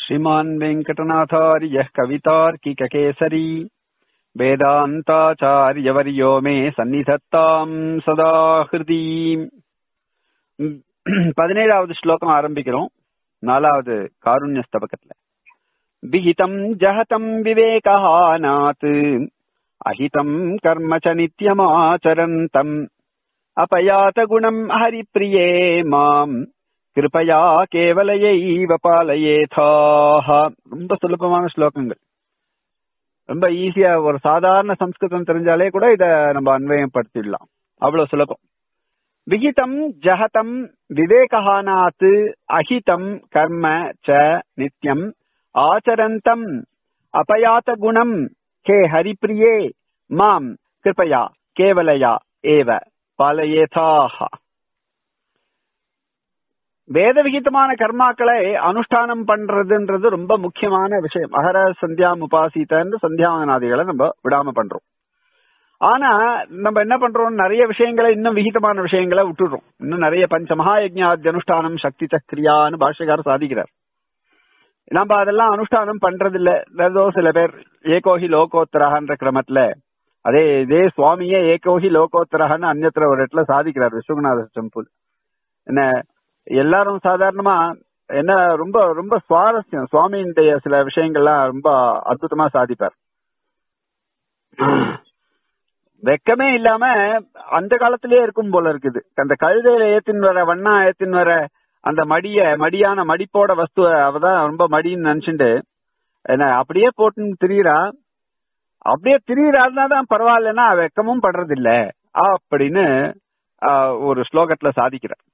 श्रीमान् वेङ्कटनाथार्यः कवितार्किककेसरी वेदान्ताचार्यवर्यो मे சந்நிதத்தாம் சதா ஹிருதி பதினேழாவது ஸ்லோகம் ஆரம்பிக்கிறோம் நாலாவது காருண்ய ஸ்தபகத்துல விஹிதம் ஜஹதம் விவேகானாத் அஹிதம் கர்ம ச நித்யமாச்சரந்தம் அபயாத குணம் ஹரிப்பிரியே மாம் கிருபயா கேவலையைவ பாலயேதாக ரொம்ப சுலபமான ஸ்லோகங்கள் ரொம்ப ஈஸியா ஒரு சாதாரண சம்ஸ்கிருதம் தெரிஞ்சாலே கூட இத நம்ம அன்வயம் படுத்திடலாம் அவ்வளவு சுலபம் விகிதம் ஜஹதம் விவேகானாத் அஹிதம் கர்ம ச நித்யம் ஆச்சரந்தம் அபயாத குணம் ஹே ஹரிப்பிரியே மாம் கிருபயா கேவலயா ஏவ பாலயேதாக வேத விகிதமான கர்மாக்களை அனுஷ்டானம் பண்றதுன்றது ரொம்ப முக்கியமான விஷயம் அகர சந்தியா உபாசித்தன்னு சந்தியாவனாதிகளை நம்ம விடாம பண்றோம் ஆனா நம்ம என்ன பண்றோம் நிறைய விஷயங்களை இன்னும் விகிதமான விஷயங்களை விட்டுடுறோம் இன்னும் நிறைய பஞ்ச மகாயஜாதி அனுஷ்டானம் சக்தி சக்ரியான்னு பாஷ்யக்காரர் சாதிக்கிறார் நம்ம அதெல்லாம் அனுஷ்டானம் பண்றது இல்ல ஏதோ சில பேர் ஏகோஹி லோகோத்தரகன்ற கிரமத்துல அதே இதே சுவாமியே ஏகோஹி லோகோத்தரகன்னு அந்நத்திர ஒரு இடத்துல சாதிக்கிறார் விஸ்வநாத டெம்பிள் என்ன எல்லாரும் சாதாரணமா என்ன ரொம்ப ரொம்ப சுவாரஸ்யம் சுவாமியினுடைய சில விஷயங்கள்லாம் ரொம்ப அற்புதமா சாதிப்பார் வெக்கமே இல்லாம அந்த காலத்திலேயே இருக்கும் போல இருக்குது அந்த கழுதையில ஏத்தின் வர வண்ணா ஏத்தின் வர அந்த மடிய மடியான மடிப்போட வஸ்துவ அவதான் ரொம்ப மடின்னு நினைச்சுட்டு என்ன அப்படியே போட்டுன்னு திரியிறா அப்படியே திரியிறாருனா தான் பரவாயில்லன்னா வெக்கமும் படுறது இல்ல அப்படின்னு ஒரு ஸ்லோகத்துல சாதிக்கிறார்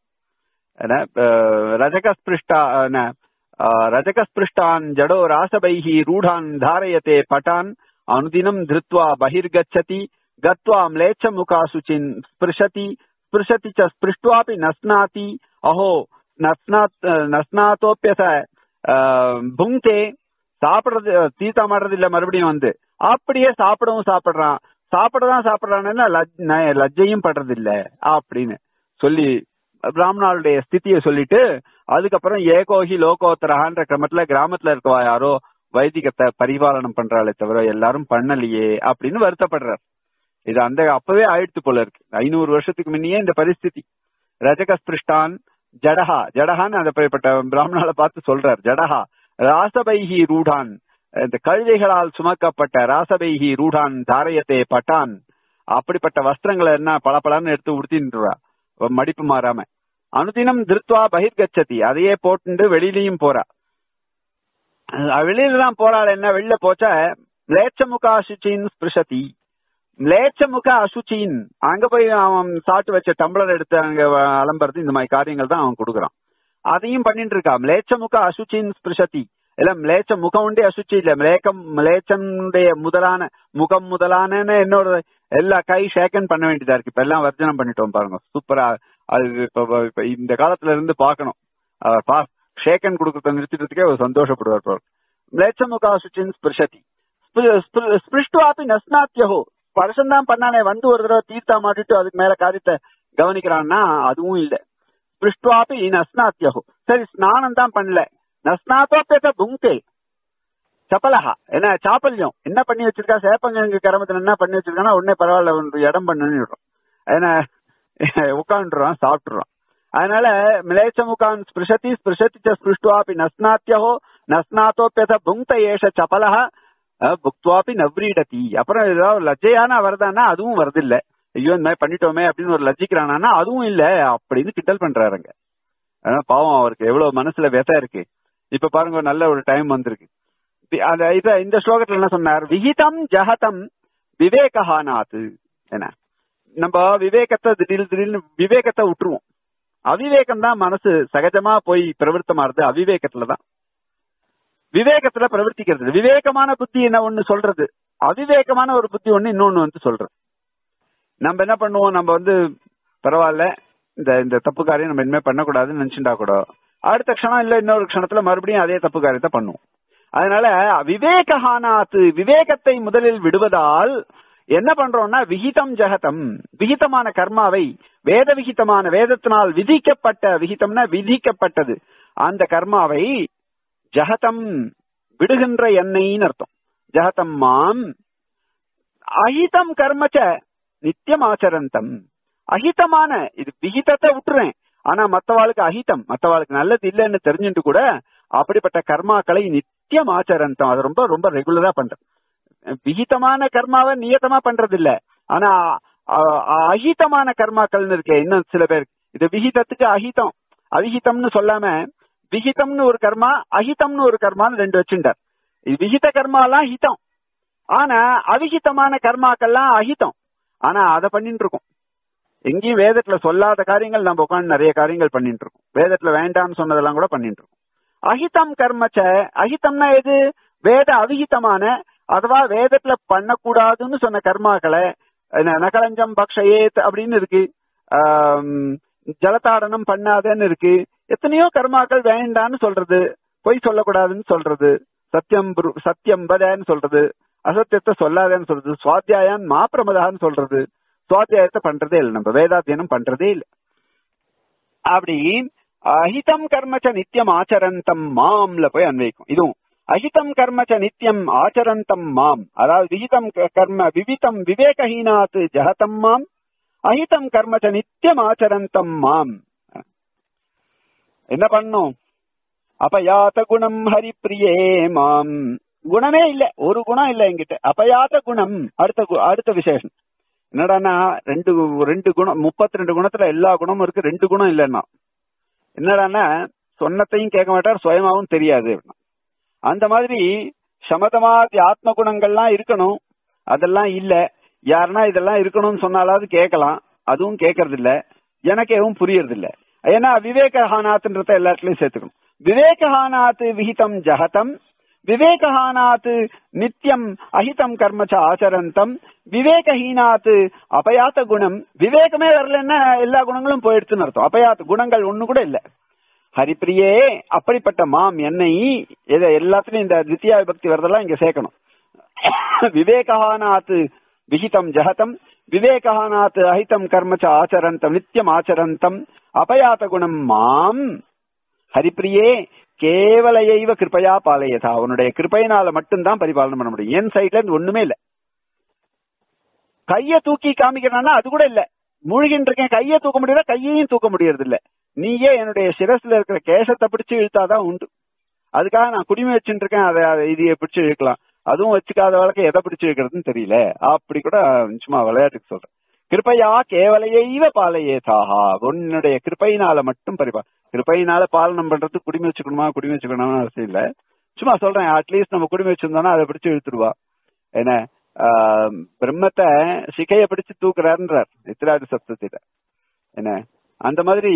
ரஜகஸ்பிருஷ்டா ரஜகஸ்பிருஷ்டான் ஜடோ ராசபைஹி ரூடான் தாரயத்தே பட்டான் அனுதினம் திருத்வா பகிர்கச்சதி கத்வா म्लेच्छ முகாசுச்சின் ஸ்பிருஷதி ஸ்பிருஷதி ச ஸ்பிருஷ்டுவாபி நஸ்னாதி அஹோ நஸ்னாத் நஸ்னாத்தோப்பியச புங்கே சாப்பிடுறது தீத்தா மாடுறது இல்ல மறுபடியும் வந்து அப்படியே சாப்பிடவும் சாப்பிடுறான் சாப்பிடதான் சாப்பிடுறான்னு லஜ்ஜையும் படுறது இல்ல அப்படின்னு சொல்லி பிராமணாளுடைய ஸ்திதியை சொல்லிட்டு அதுக்கப்புறம் ஏகோஹி லோகோத்தரகான்ற கிரமத்துல கிராமத்துல இருக்கவா யாரோ வைதிகத்தை பரிபாலனம் பண்றாளே தவிர எல்லாரும் பண்ணலையே அப்படின்னு வருத்தப்படுறார் இது அந்த அப்பவே ஆயிடுத்து போல இருக்கு ஐநூறு வருஷத்துக்கு முன்னையே இந்த பரிஸ்திதி ரஜகஸ்பிருஷ்டான் ஜடஹா ஜடஹான்னு அந்த பிராமணால பார்த்து சொல்றார் ஜடஹா ராசபைஹி ரூடான் இந்த கழுதைகளால் சுமக்கப்பட்ட ராசபைஹி ரூடான் தாரயத்தே பட்டான் அப்படிப்பட்ட வஸ்திரங்களை என்ன பளபளன்னு எடுத்து உடுத்தின்றா மடிப்பு மாறாம அனுதினம் திருத்வா பகிர்கச்சதி அதையே போட்டு வெளியிலயும் போறா வெளியில தான் போறாள் என்ன வெளில போச்சா லேச்சமுக அசுச்சின் ஸ்பிருஷதி லேச்சமுக அசுச்சின் அங்க போய் அவன் சாட்டு வச்ச டம்ளர் எடுத்து அங்க அலம்புறது இந்த மாதிரி காரியங்கள் தான் அவன் கொடுக்குறான் அதையும் பண்ணிட்டு இருக்கான் லேச்சமுக அசுச்சின் ஸ்பிருஷதி இல்ல மிளேச்ச முகம் உண்டே அசுச்சி இல்ல மிளேக்கம் மிளேச்சனுடைய முதலான முகம் முதலான என்னோட எல்லா கை ஷேக்கன் பண்ண வேண்டியதா இருக்கு இப்ப எல்லாம் வர்ஜனம் பண்ணிட்டோம் பாருங்க சூப்பரா அது இப்ப இந்த காலத்துல இருந்து பாக்கணும் ஷேக்கன் கொடுக்கறத நிறுத்திட்டதுக்கே ஒரு சந்தோஷப்படுவார் பாரு மிளேச்ச முக அசுச்சின் ஸ்பிருஷதி ஸ்பிருஷ்டுவாப்பி நஸ்னாத்தியஹோ ஸ்பர்ஷம் தான் பண்ணானே வந்து ஒரு தடவை தீர்த்தா மாட்டிட்டு அதுக்கு மேல காரியத்தை கவனிக்கிறான்னா அதுவும் இல்ல ஸ்பிருஷ்டுவாப்பி நஸ்னாத்தியஹோ சரி ஸ்நானம் தான் பண்ணல நஸ்னாத்தோப்பியத புங்கே சப்பலஹா என்ன சாப்பல்யம் என்ன பண்ணி வச்சிருக்கா சேப்பங்க கரமத்துல என்ன பண்ணி வச்சிருக்கானா உடனே பரவாயில்ல இடம் பண்ணுன்னு ஏன்னா உட்காந்துடுறான் சாப்பிட்டுறான் அதனால மிளேச்ச முகான் ஸ்பிருஷதி ஸ்பிருஷதி ஸ்பிருஷ்டுவாப்பி நஸ்னாத்தியஹோ நஸ்னாத்தோப்பியத புங்க ஏஷ சபலஹா புக்துவாப்பி நவ்ரீடதி அப்புறம் ஏதாவது லஜ்ஜையான வருதானா அதுவும் வருதில்ல ஐயோ இந்த மாதிரி பண்ணிட்டோமே அப்படின்னு ஒரு லஜ்ஜிக்கிறானா அதுவும் இல்ல அப்படின்னு கிண்டல் பண்றாருங்க ஆனா பாவம் அவருக்கு எவ்வளவு மனசுல விதை இருக்கு இப்ப பாருங்க நல்ல ஒரு டைம் வந்திருக்கு இத இந்த ஸ்லோகத்துல என்ன சொன்னார் விகிதம் ஜஹதம் விவேகஹானாத்து என்ன நம்ம விவேகத்தை திடீர் திடீர்னு விவேகத்தை விட்டுருவோம் அவிவேகம் தான் மனசு சகஜமா போய் பிரவருத்தமாறுது அவிவேகத்துலதான் விவேகத்துல பிரவர்த்திக்கிறது விவேகமான புத்தி என்ன ஒண்ணு சொல்றது அவிவேகமான ஒரு புத்தி ஒண்ணு இன்னொன்னு வந்து சொல்றது நம்ம என்ன பண்ணுவோம் நம்ம வந்து பரவாயில்ல இந்த இந்த தப்பு காரியம் நம்ம இனிமே பண்ணக்கூடாதுன்னு நினைச்சுட்டா கூட அடுத்த க்ஷணம் இல்ல இன்னொரு க்ஷணத்துல மறுபடியும் அதே தப்பு காரியத்தை பண்ணுவோம் அதனால விவேகஹானாத்து விவேகத்தை முதலில் விடுவதால் என்ன பண்றோம்னா விகிதம் ஜெகதம் விகிதமான கர்மாவை வேத விகிதமான வேதத்தினால் விதிக்கப்பட்ட விகிதம்னா விதிக்கப்பட்டது அந்த கர்மாவை ஜஹதம் விடுகின்ற எண்ணெய்னு அர்த்தம் ஜஹதம் மாம் அஹிதம் கர்மச்ச நித்தியம் ஆச்சரந்தம் அஹிதமான இது விகிதத்தை விட்டுறேன் ஆனா மத்தவாளுக்கு அஹிதம் மத்தவாளுக்கு நல்லது இல்லைன்னு தெரிஞ்சுட்டு கூட அப்படிப்பட்ட கர்மாக்களை நித்தியம் ஆச்சரந்தம் அது ரொம்ப ரொம்ப ரெகுலரா பண்றேன் விகிதமான கர்மாவை நியத்தமா பண்றது இல்ல ஆனா அ- அ- அஹிதமான கர்மாக்கள்னு இருக்கு இன்னும் சில பேர் இது விகிதத்துக்கு அஹிதம் அவிகிதம்னு சொல்லாம விகிதம்னு ஒரு கர்மா அஹிதம்னு ஒரு கர்மான்னு ரெண்டு வச்சுட்டார் இது விகித கர்மாலாம் ஹிதம் ஆனா அவிகிதமான கர்மாக்கள்லாம் அஹிதம் ஆனா அதை பண்ணிட்டு இருக்கோம் எங்கேயும் வேதத்துல சொல்லாத காரியங்கள் நம்ம உட்காந்து நிறைய காரியங்கள் பண்ணிட்டு இருக்கோம் வேதத்துல வேண்டாம்னு சொன்னதெல்லாம் கூட பண்ணிட்டு இருக்கோம் அஹிதம் கர்மச்ச அஹிதம்னா எது வேத அவிகிதமான அதுவா வேதத்துல பண்ணக்கூடாதுன்னு சொன்ன கர்மாக்களை என்ன, நகலஞ்சம் பக்ஷயேத் அப்படின்னு இருக்கு ஆம், ஜலதாடனம் பண்ணாதன்னு இருக்கு எத்தனையோ கர்மாக்கள் வேண்டான்னு சொல்றது பொய் சொல்லக்கூடாதுன்னு சொல்றது சத்தியம் புரு- சத்தியம் பதன்னு சொல்றது அசத்தியத்தை சொல்லாதேன்னு சொல்றது சுவாத்தியாயான் மாப்பிரமதான்னு சொல்றது சுவாத்தியாயத்தை பண்றதே இல்லை நம்ம வேதாத்தியனம் பண்றதே இல்லை அப்படி அஹிதம் கர்மச்ச நித்தியம் ஆச்சரந்தம் மாம்ல போய் அன்வைக்கும் இதுவும் அஹிதம் கர்மச்ச நித்தியம் ஆச்சரந்தம் மாம் அதாவது விகிதம் க- கர்ம விவிதம் விவேகஹீனாத் ஜஹதம் மாம் அஹிதம் கர்மச்ச நித்தியம் ஆச்சரந்தம் மாம் என்ன பண்ணும் அபயாத குணம் ஹரிப்பிரியே மாம் குணமே இல்ல ஒரு குணம் இல்ல என்கிட்ட அபயாத குணம் அடுத்த கு- அடுத்த விசேஷம் என்னடான்னா ரெண்டு ரெண்டு குணம் முப்பத்தி ரெண்டு குணத்துல எல்லா குணமும் இருக்கு ரெண்டு குணம் இல்லைன்னா என்னடான்னா சொன்னத்தையும் கேட்க மாட்டார் சுயமாவும் தெரியாது அப்படின்னா. அந்த மாதிரி சமதமாதி ஆத்ம குணங்கள்லாம் இருக்கணும் அதெல்லாம் இல்ல யாருன்னா இதெல்லாம் இருக்கணும்னு சொன்னாலாவது கேட்கலாம் அதுவும் கேட்கறது இல்ல எனக்கு எதுவும் புரியறது இல்ல ஏன்னா விவேகஹானாத்ன்றத எல்லா இடத்துலயும் சேர்த்துக்கணும் விவேகஹானாத் விஹிதம் ஜஹதம் விவேகஹானாத் நித்தியம் அஹிதம் கர்மச்ச ஆச்சரந்தம் விவேகஹீனாத் அபயாத்த குணம் விவேகமே வரலன்னா எல்லா குணங்களும் போயிடுச்சுன்னு அர்த்தம் அபயாத்த குணங்கள் ஒண்ணு கூட இல்ல ஹரிப்பிரியே அப்படிப்பட்ட மாம் என்னை இதை எல்லாத்துலயும் இந்த தித்தியா விபக்தி வரதெல்லாம் இங்க சேர்க்கணும் விவேகஹானாத் விஹிதம் ஜஹதம் விவேகஹானாத் அஹிதம் கர்மச்ச ஆச்சரந்தம் நித்தியம் ஆச்சரந்தம் அபயாத குணம் மாம் ஹரிப்பிரியே கேவலையைவ கிருபையா பாலையதா அவனுடைய கிருபையினால மட்டும்தான் பரிபாலனம் பண்ண முடியும் என் சைட்ல இருந்து ஒண்ணுமே இல்ல கைய தூக்கி காமிக்கிறான்னா அது கூட இல்ல மூழ்கின்னு இருக்கேன் கைய தூக்க முடியல கையையும் தூக்க முடியறது இல்ல நீயே என்னுடைய சிரஸ்ல இருக்கிற கேசத்தை பிடிச்சு இழுத்தாதான் உண்டு அதுக்காக நான் குடிமை வச்சுட்டு இருக்கேன் அதை அதை இதைய பிடிச்சு இழுக்கலாம் அதுவும் வச்சுக்காத வழக்கு எதை பிடிச்சு இழுக்கிறதுன்னு தெரியல அப்படி கூட சும்மா விளையாட்டுக்கு சொல்றேன் கிருபையா கேவலையைவ பாலையேதாஹா உன்னுடைய கிருபையினால மட்டும் பரிபா கிருபையினால பாலனம் பண்றது குடிமை வச்சுக்கணுமா குடிமை வச்சுக்கணும்னு அவசியம் இல்ல சும்மா சொல்றேன் அட்லீஸ்ட் நம்ம குடிமை வச்சிருந்தோம்னா அதை பிடிச்சு இழுத்துருவா என்ன ஆஹ், பிரம்மத்தை சிகைய பிடிச்சு தூக்குறாருன்றார் நித்திராதி சப்தத்தில என்ன அந்த மாதிரி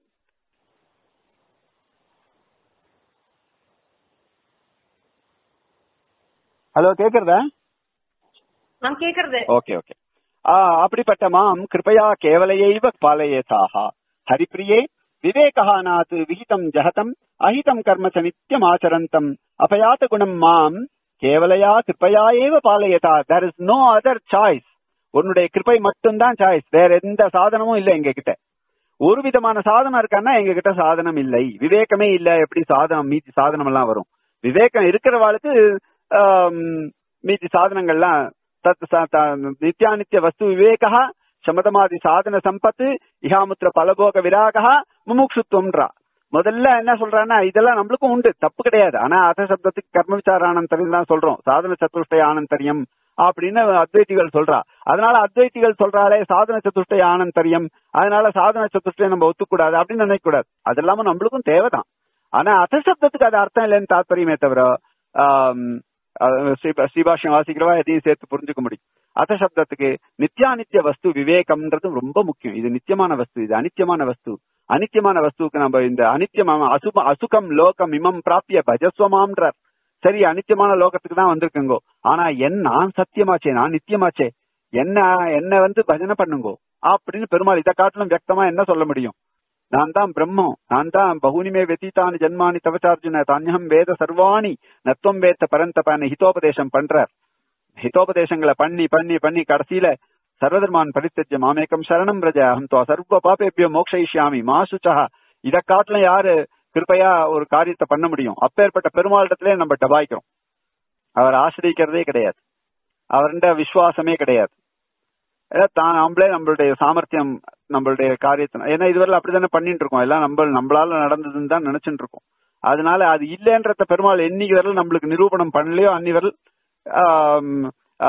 ஹலோ கேக்குறதா நான் கேக்குறது ஓகே ஓகே ஆ அப்படிப்பட்ட மாம் கிருபயா கேவலையைவ பாலயேதாஹா ஹரிப்பிரியே விவேகஹானாத் விஹிதம் ஜஹதம் அஹிதம் கர்ம ச நித்தியம் ஆச்சரந்தம் அபயாத குணம் மாம் கேவலையா கிருபையா ஏவ பாலயதா there is no other choice உன்னுடைய கிருபை மட்டும்தான் சாய்ஸ் வேற எந்த சாதனமும் இல்ல எங்க கிட்ட ஒரு விதமான சாதனம் இருக்கான்னா எங்க கிட்ட சாதனம் இல்லை விவேகமே இல்ல எப்படி சாதனம் மீதி சாதனம் எல்லாம் வரும் விவேகம் இருக்கிறவாளுக்கு ஆம், மீதி சாதனங்கள்லாம் தத் ச- த- நித்யானித்ய வஸ்து விவேகா சமதமாதி சாதன சம்பத்து இஹாமுத்திர பலபோக விராகா முமுட்சுத்துவம்ன்றா முதல்ல என்ன சொல்றான்னா இதெல்லாம் நம்மளுக்கும் உண்டு தப்பு கிடையாது ஆனா அத சப்தத்துக்கு கர்ம விசாரானந்தரியம் தான் சொல்றோம் சாதன சத்துஷ்டய ஆனந்தரியம் அப்படின்னு அத்வைத்திகள் சொல்றா அதனால அத்வைத்திகள் சொல்றாலே சாதன சத்துஷ்டய ஆனந்தரியம் அதனால சாதன சத்துஷ்டயம் நம்ம ஒத்துக்கூடாது அப்படின்னு நினைக்க கூடாது அது இல்லாம நம்மளுக்கும் தேவைதான் ஆனா அத சப்தத்துக்கு அது அர்த்தம் இல்லைன்னு தாத்பரியமே தவிர ஆம், அஹ் ஸ்ரீ- ஸ்ரீபாஷ்யம் வாசிக்கிறவா எதையும் சேர்த்து புரிஞ்சுக்க முடியும் அத சப்தத்துக்கு நித்யானித்ய வஸ்து விவேகம்ன்றது ரொம்ப முக்கியம் இது நித்தியமான வஸ்து இது அனித்தியமான வஸ்து அனித்தியமான வஸ்துவுக்கு நம்ம இந்த அனித்தியமான அசுப அசுகம் லோகம் இமம் பிராப்பிய பஜஸ்வமாம்ன்றார் சரி அனித்தியமான லோகத்துக்கு தான் வந்திருக்குங்கோ ஆனா என் நான் சத்தியமாச்சே நான் நித்தியமாச்சே என்ன என்ன வந்து பஜனை பண்ணுங்கோ அப்படின்னு பெருமாள் இதை காட்டிலும் வியக்தமா என்ன சொல்ல முடியும் நான் தான் பிரம்மம் நான் தான் பகுனிமே வெத்தித்தானி ஜன்மானி தவச்சார்ஜுன தானியம் வேத சர்வாணி நத்துவம் வேத்த பரந்தபான ஹிதோபதேசம் பண்றார் ஹிதோபதேசங்களை பண்ணி பண்ணி பண்ணி கடைசியில சர்வதர்மான் பரித்தஜ்ய மாமேக்கம் சரணம் பிரஜ அகம் துவா சர்வ பாபேபியோ மோக்ஷயிஷ்யாமி மா சுச்சா இத காட்டிலும் யாரு கிருப்பையா ஒரு காரியத்தை பண்ண முடியும் அப்பேற்பட்ட பெருமாளிடத்திலே நம்ம டபாய்க்கிறோம் அவர் ஆசிரியக்கிறதே கிடையாது அவர்கிட்ட விசுவாசமே கிடையாது ஏன்னா தான் நம்மளே நம்மளுடைய சாமர்த்தியம் நம்மளுடைய காரியத்தை ஏன்னா இதுவரை அப்படித்தானே பண்ணிட்டு இருக்கோம் எல்லாம் நம்ம நம்மளால நடந்ததுன்னு தான் நினைச்சுட்டு இருக்கோம் அதனால அது இல்லைன்றத பெருமாள் என்னைக்கு வரல நம்மளுக்கு நிரூபணம் பண்ணலையோ அன்னி வரல் ஆம், ஆ,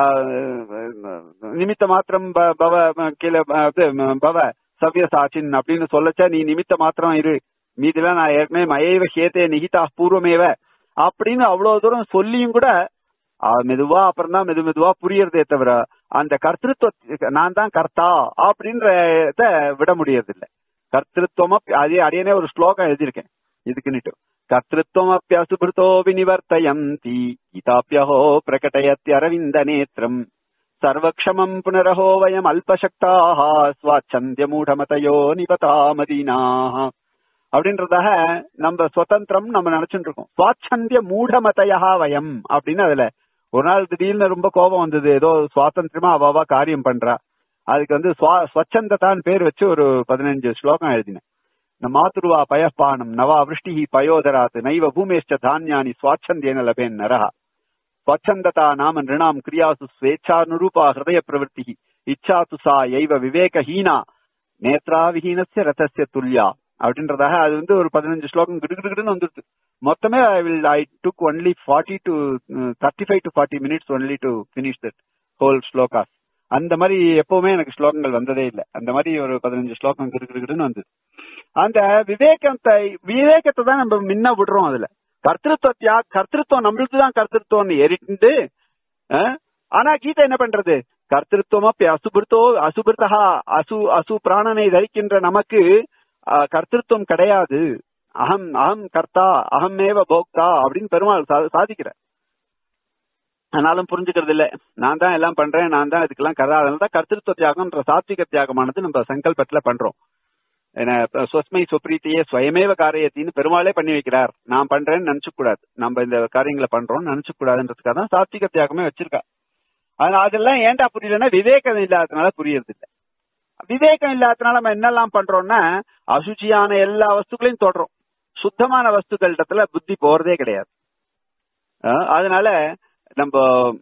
நிமித்த மாத்திரம் ப- பவ கீழே ப- இது, பவ சவ்ய சாச்சின் அப்படின்னு சொல்லச்சா நீ நிமித்த மாத்திரம் இரு மீதிலாம் நான் ஏற்கனவே மயைவ ஹேத்தே நிகிதா பூர்வமேவ அப்படின்னு அவ்வளவு தூரம் சொல்லியும் கூட ஆ, மெதுவா அப்புறம் தான் மெது மெதுவா புரியறதே தவிர அந்த கர்த்திருவ நான் தான் கர்த்தா அப்படின்றத விட முடியறதில்ல கர்த்திருவம் அதே அடையனே ஒரு ஸ்லோகம் எழுதியிருக்கேன் இதுக்குன்னுட்டு கர்த்திருவமப்பி அசுபிருத்தோ வினிவர்த்தயந்தி கீதாப்பியஹோ பிரகடயத்தி அரவிந்த நேத்திரம் சர்வக்ஷமம் புனரஹோ வயம் அல்பசக்தாக ஸ்வாச்சந்திய மூடமதையோ நிபதாமதீனாக அப்படின்றதாக நம்ம சுதந்திரம் நம்ம நினைச்சுட்டு இருக்கோம் சுவாச்சந்திய மூடமதையா வயம் அப்படின்னு அதுல ஒரு நாள் திடீர்னு ரொம்ப கோபம் வந்தது ஏதோ சுவாதந்திரமா அவாவா காரியம் பண்றா அதுக்கு வந்து சுவா- ஸ்வச்சந்ததான் பேர் வச்சு ஒரு பதினஞ்சு ஸ்லோகம் எழுதினேன் ந மாதுருவா பயப்பானம் நவா விருஷ்டி பயோதராத் நைவ பூமேஷ்ட தானியானி சுவாச்சந்தியன லபேன் நரஹ ஸ்வச்சந்ததா நாம நிருணாம் கிரியாசு ஸ்வேச்சானுரூபா ஹிருதய பிரவருத்தி இச்சா து சா எய்வ விவேகஹீனா நேத்ராவிஹீனஸ்ய ரதஸ்ய துல்யா அப்படின்றதாக அது வந்து ஒரு பதினஞ்சு ஸ்லோகம் கிடுகிடுன்னு வந்துருது மொத்தமே I will I took only forty to thirty five to forty minutes only to finish that whole slokas அந்த மாதிரி எப்பவுமே எனக்கு ஸ்லோகங்கள் வந்ததே இல்லை அந்த மாதிரி ஒரு பதினஞ்சு ஸ்லோகம் கிடுகிடுன்னு வந்தது அந்த விவேகத்தை விவேகத்தை தான் நம்ம முன்ன விடுறோம் அதுல கர்த்திருவத்தியா கர்த்திருவம் நம்மளுக்கு தான் கர்த்திருவம்னு ஏறிட்டு அஹ், ஆனா கீதை என்ன பண்றது கர்த்திருவம் அப்படி அசுபிருத்தோ அசுபிருத்தா அசு அசு பிராணனை தரிக்கின்ற நமக்கு அஹ், கர்த்திருவம் கிடையாது அகம் அகம் கர்த்தா அகமேவ போக்தா அப்படின்னு பெருமாள் சா- சாதிக்கிறார் ஆனாலும் புரிஞ்சுக்கிறது இல்ல நான் தான் எல்லாம் பண்றேன் நான் தான் இதுக்கெல்லாம் கதா அதனால தான் கர்த்திருவ தியாகம்ன்ற சாத்விக தியாகமானது நம்ம சங்கல்பத்துல பண்றோம் ஏன்னா இப்ப ஸ்வஸ்மை சுப்ரீத்தியே ஸ்வயமேவ காரியத்தின்னு பெருமாளே பண்ணி வைக்கிறார் நான் பண்றேன்னு நினைச்சுக்க கூடாது நம்ம இந்த காரியங்களை பண்றோம்னு நினைச்சுக்க கூடாதுன்றதுக்காக தான் சாத்விக தியாகமே வச்சிருக்கா ஆனா அதெல்லாம் ஏன்டா புரியலன்னா விவேகம் இல்லாததுனால புரியறது இல்ல விவேகம் இல்லாததுனால நம்ம என்னெல்லாம் பண்றோம்னா அசுச்சியான எல்லா வஸ்துக்களையும் தொடுறோம் சுத்தமான வஸ்துக்களிடத்துல புத்தி போறதே கிடையாது அஹ் அதனால நம்ம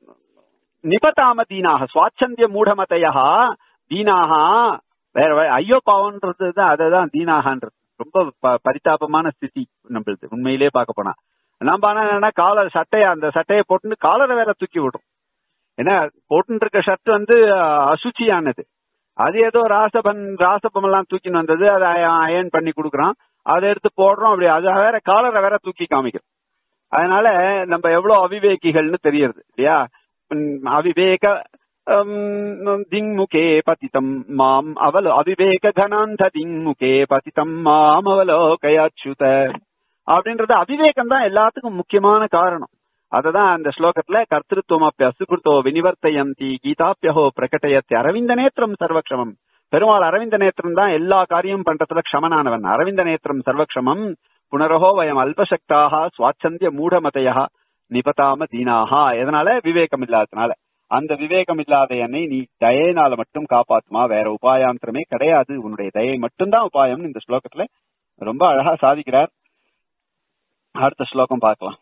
நிபதாம தீனாக சுவாச்சந்திய மூடமதையா தீனாக வேற வழி- ஐயோ பாவம்ன்றது தான் அதுதான் தீனாகன்றது ரொம்ப ப- பரிதாபமான ஸ்திதி நம்மளுது உண்மையிலே பார்க்க போனா நம்ம ஆனா என்னன்னா காலர் சட்டையை அந்த சட்டையை போட்டுன்னு காலரை வேற தூக்கி விடுறோம் ஏன்னா போட்டுன்னு இருக்க ஷர்ட் வந்து அஹ், அசுச்சியானது அது ஏதோ ராசபன் ராசபம் எல்லாம் தூக்கின்னு வந்தது அதை அயன் பண்ணி கொடுக்குறான் அதை எடுத்து போடுறோம் அப்படி அதை வேற காலரை வேற தூக்கி காமிக்கிறோம் அதனால நம்ம எவ்வளவு அவிவேகிகள்னு தெரியறது இல்லையா உம், அவிவேக உம், திங்முகே பதிதம் மாம் அவலோ அவிவேக கனாந்த திங்முகே பதிதம் மாம் அவலோகயாச்சுத அப்படின்றது அவிவேகம் தான் எல்லாத்துக்கும் முக்கியமான காரணம் அததான் அந்த ஸ்லோகத்துல கர்த்திருவம் அப்பி அசுகிருத்தோ வினிவர்த்தயந்தி கீதாப்பியஹோ பிரகடயத்தி அரவிந்த நேத்திரம் சர்வக்ஷமம் பெருமாள் அரவிந்த நேத்திரம் தான் எல்லா காரியமும் பண்றதுல க்ஷமனானவன் அரவிந்த நேத்திரம் சர்வக்ஷமம் புனரஹோ வயம் அல்பசக்தாக சுவாச்சந்திய மூடமதையா நிபதாம தீனாஹா எதனால விவேகம் இல்லாததுனால அந்த விவேகம் இல்லாத என்னை நீ தயையினால மட்டும் காப்பாத்துமா வேற உபாயாந்திரமே கிடையாது உன்னுடைய தயை மட்டும்தான் உபாயம்னு இந்த ஸ்லோகத்துல ரொம்ப அழகா சாதிக்கிறார் அடுத்த ஸ்லோகம் பார்க்கலாம்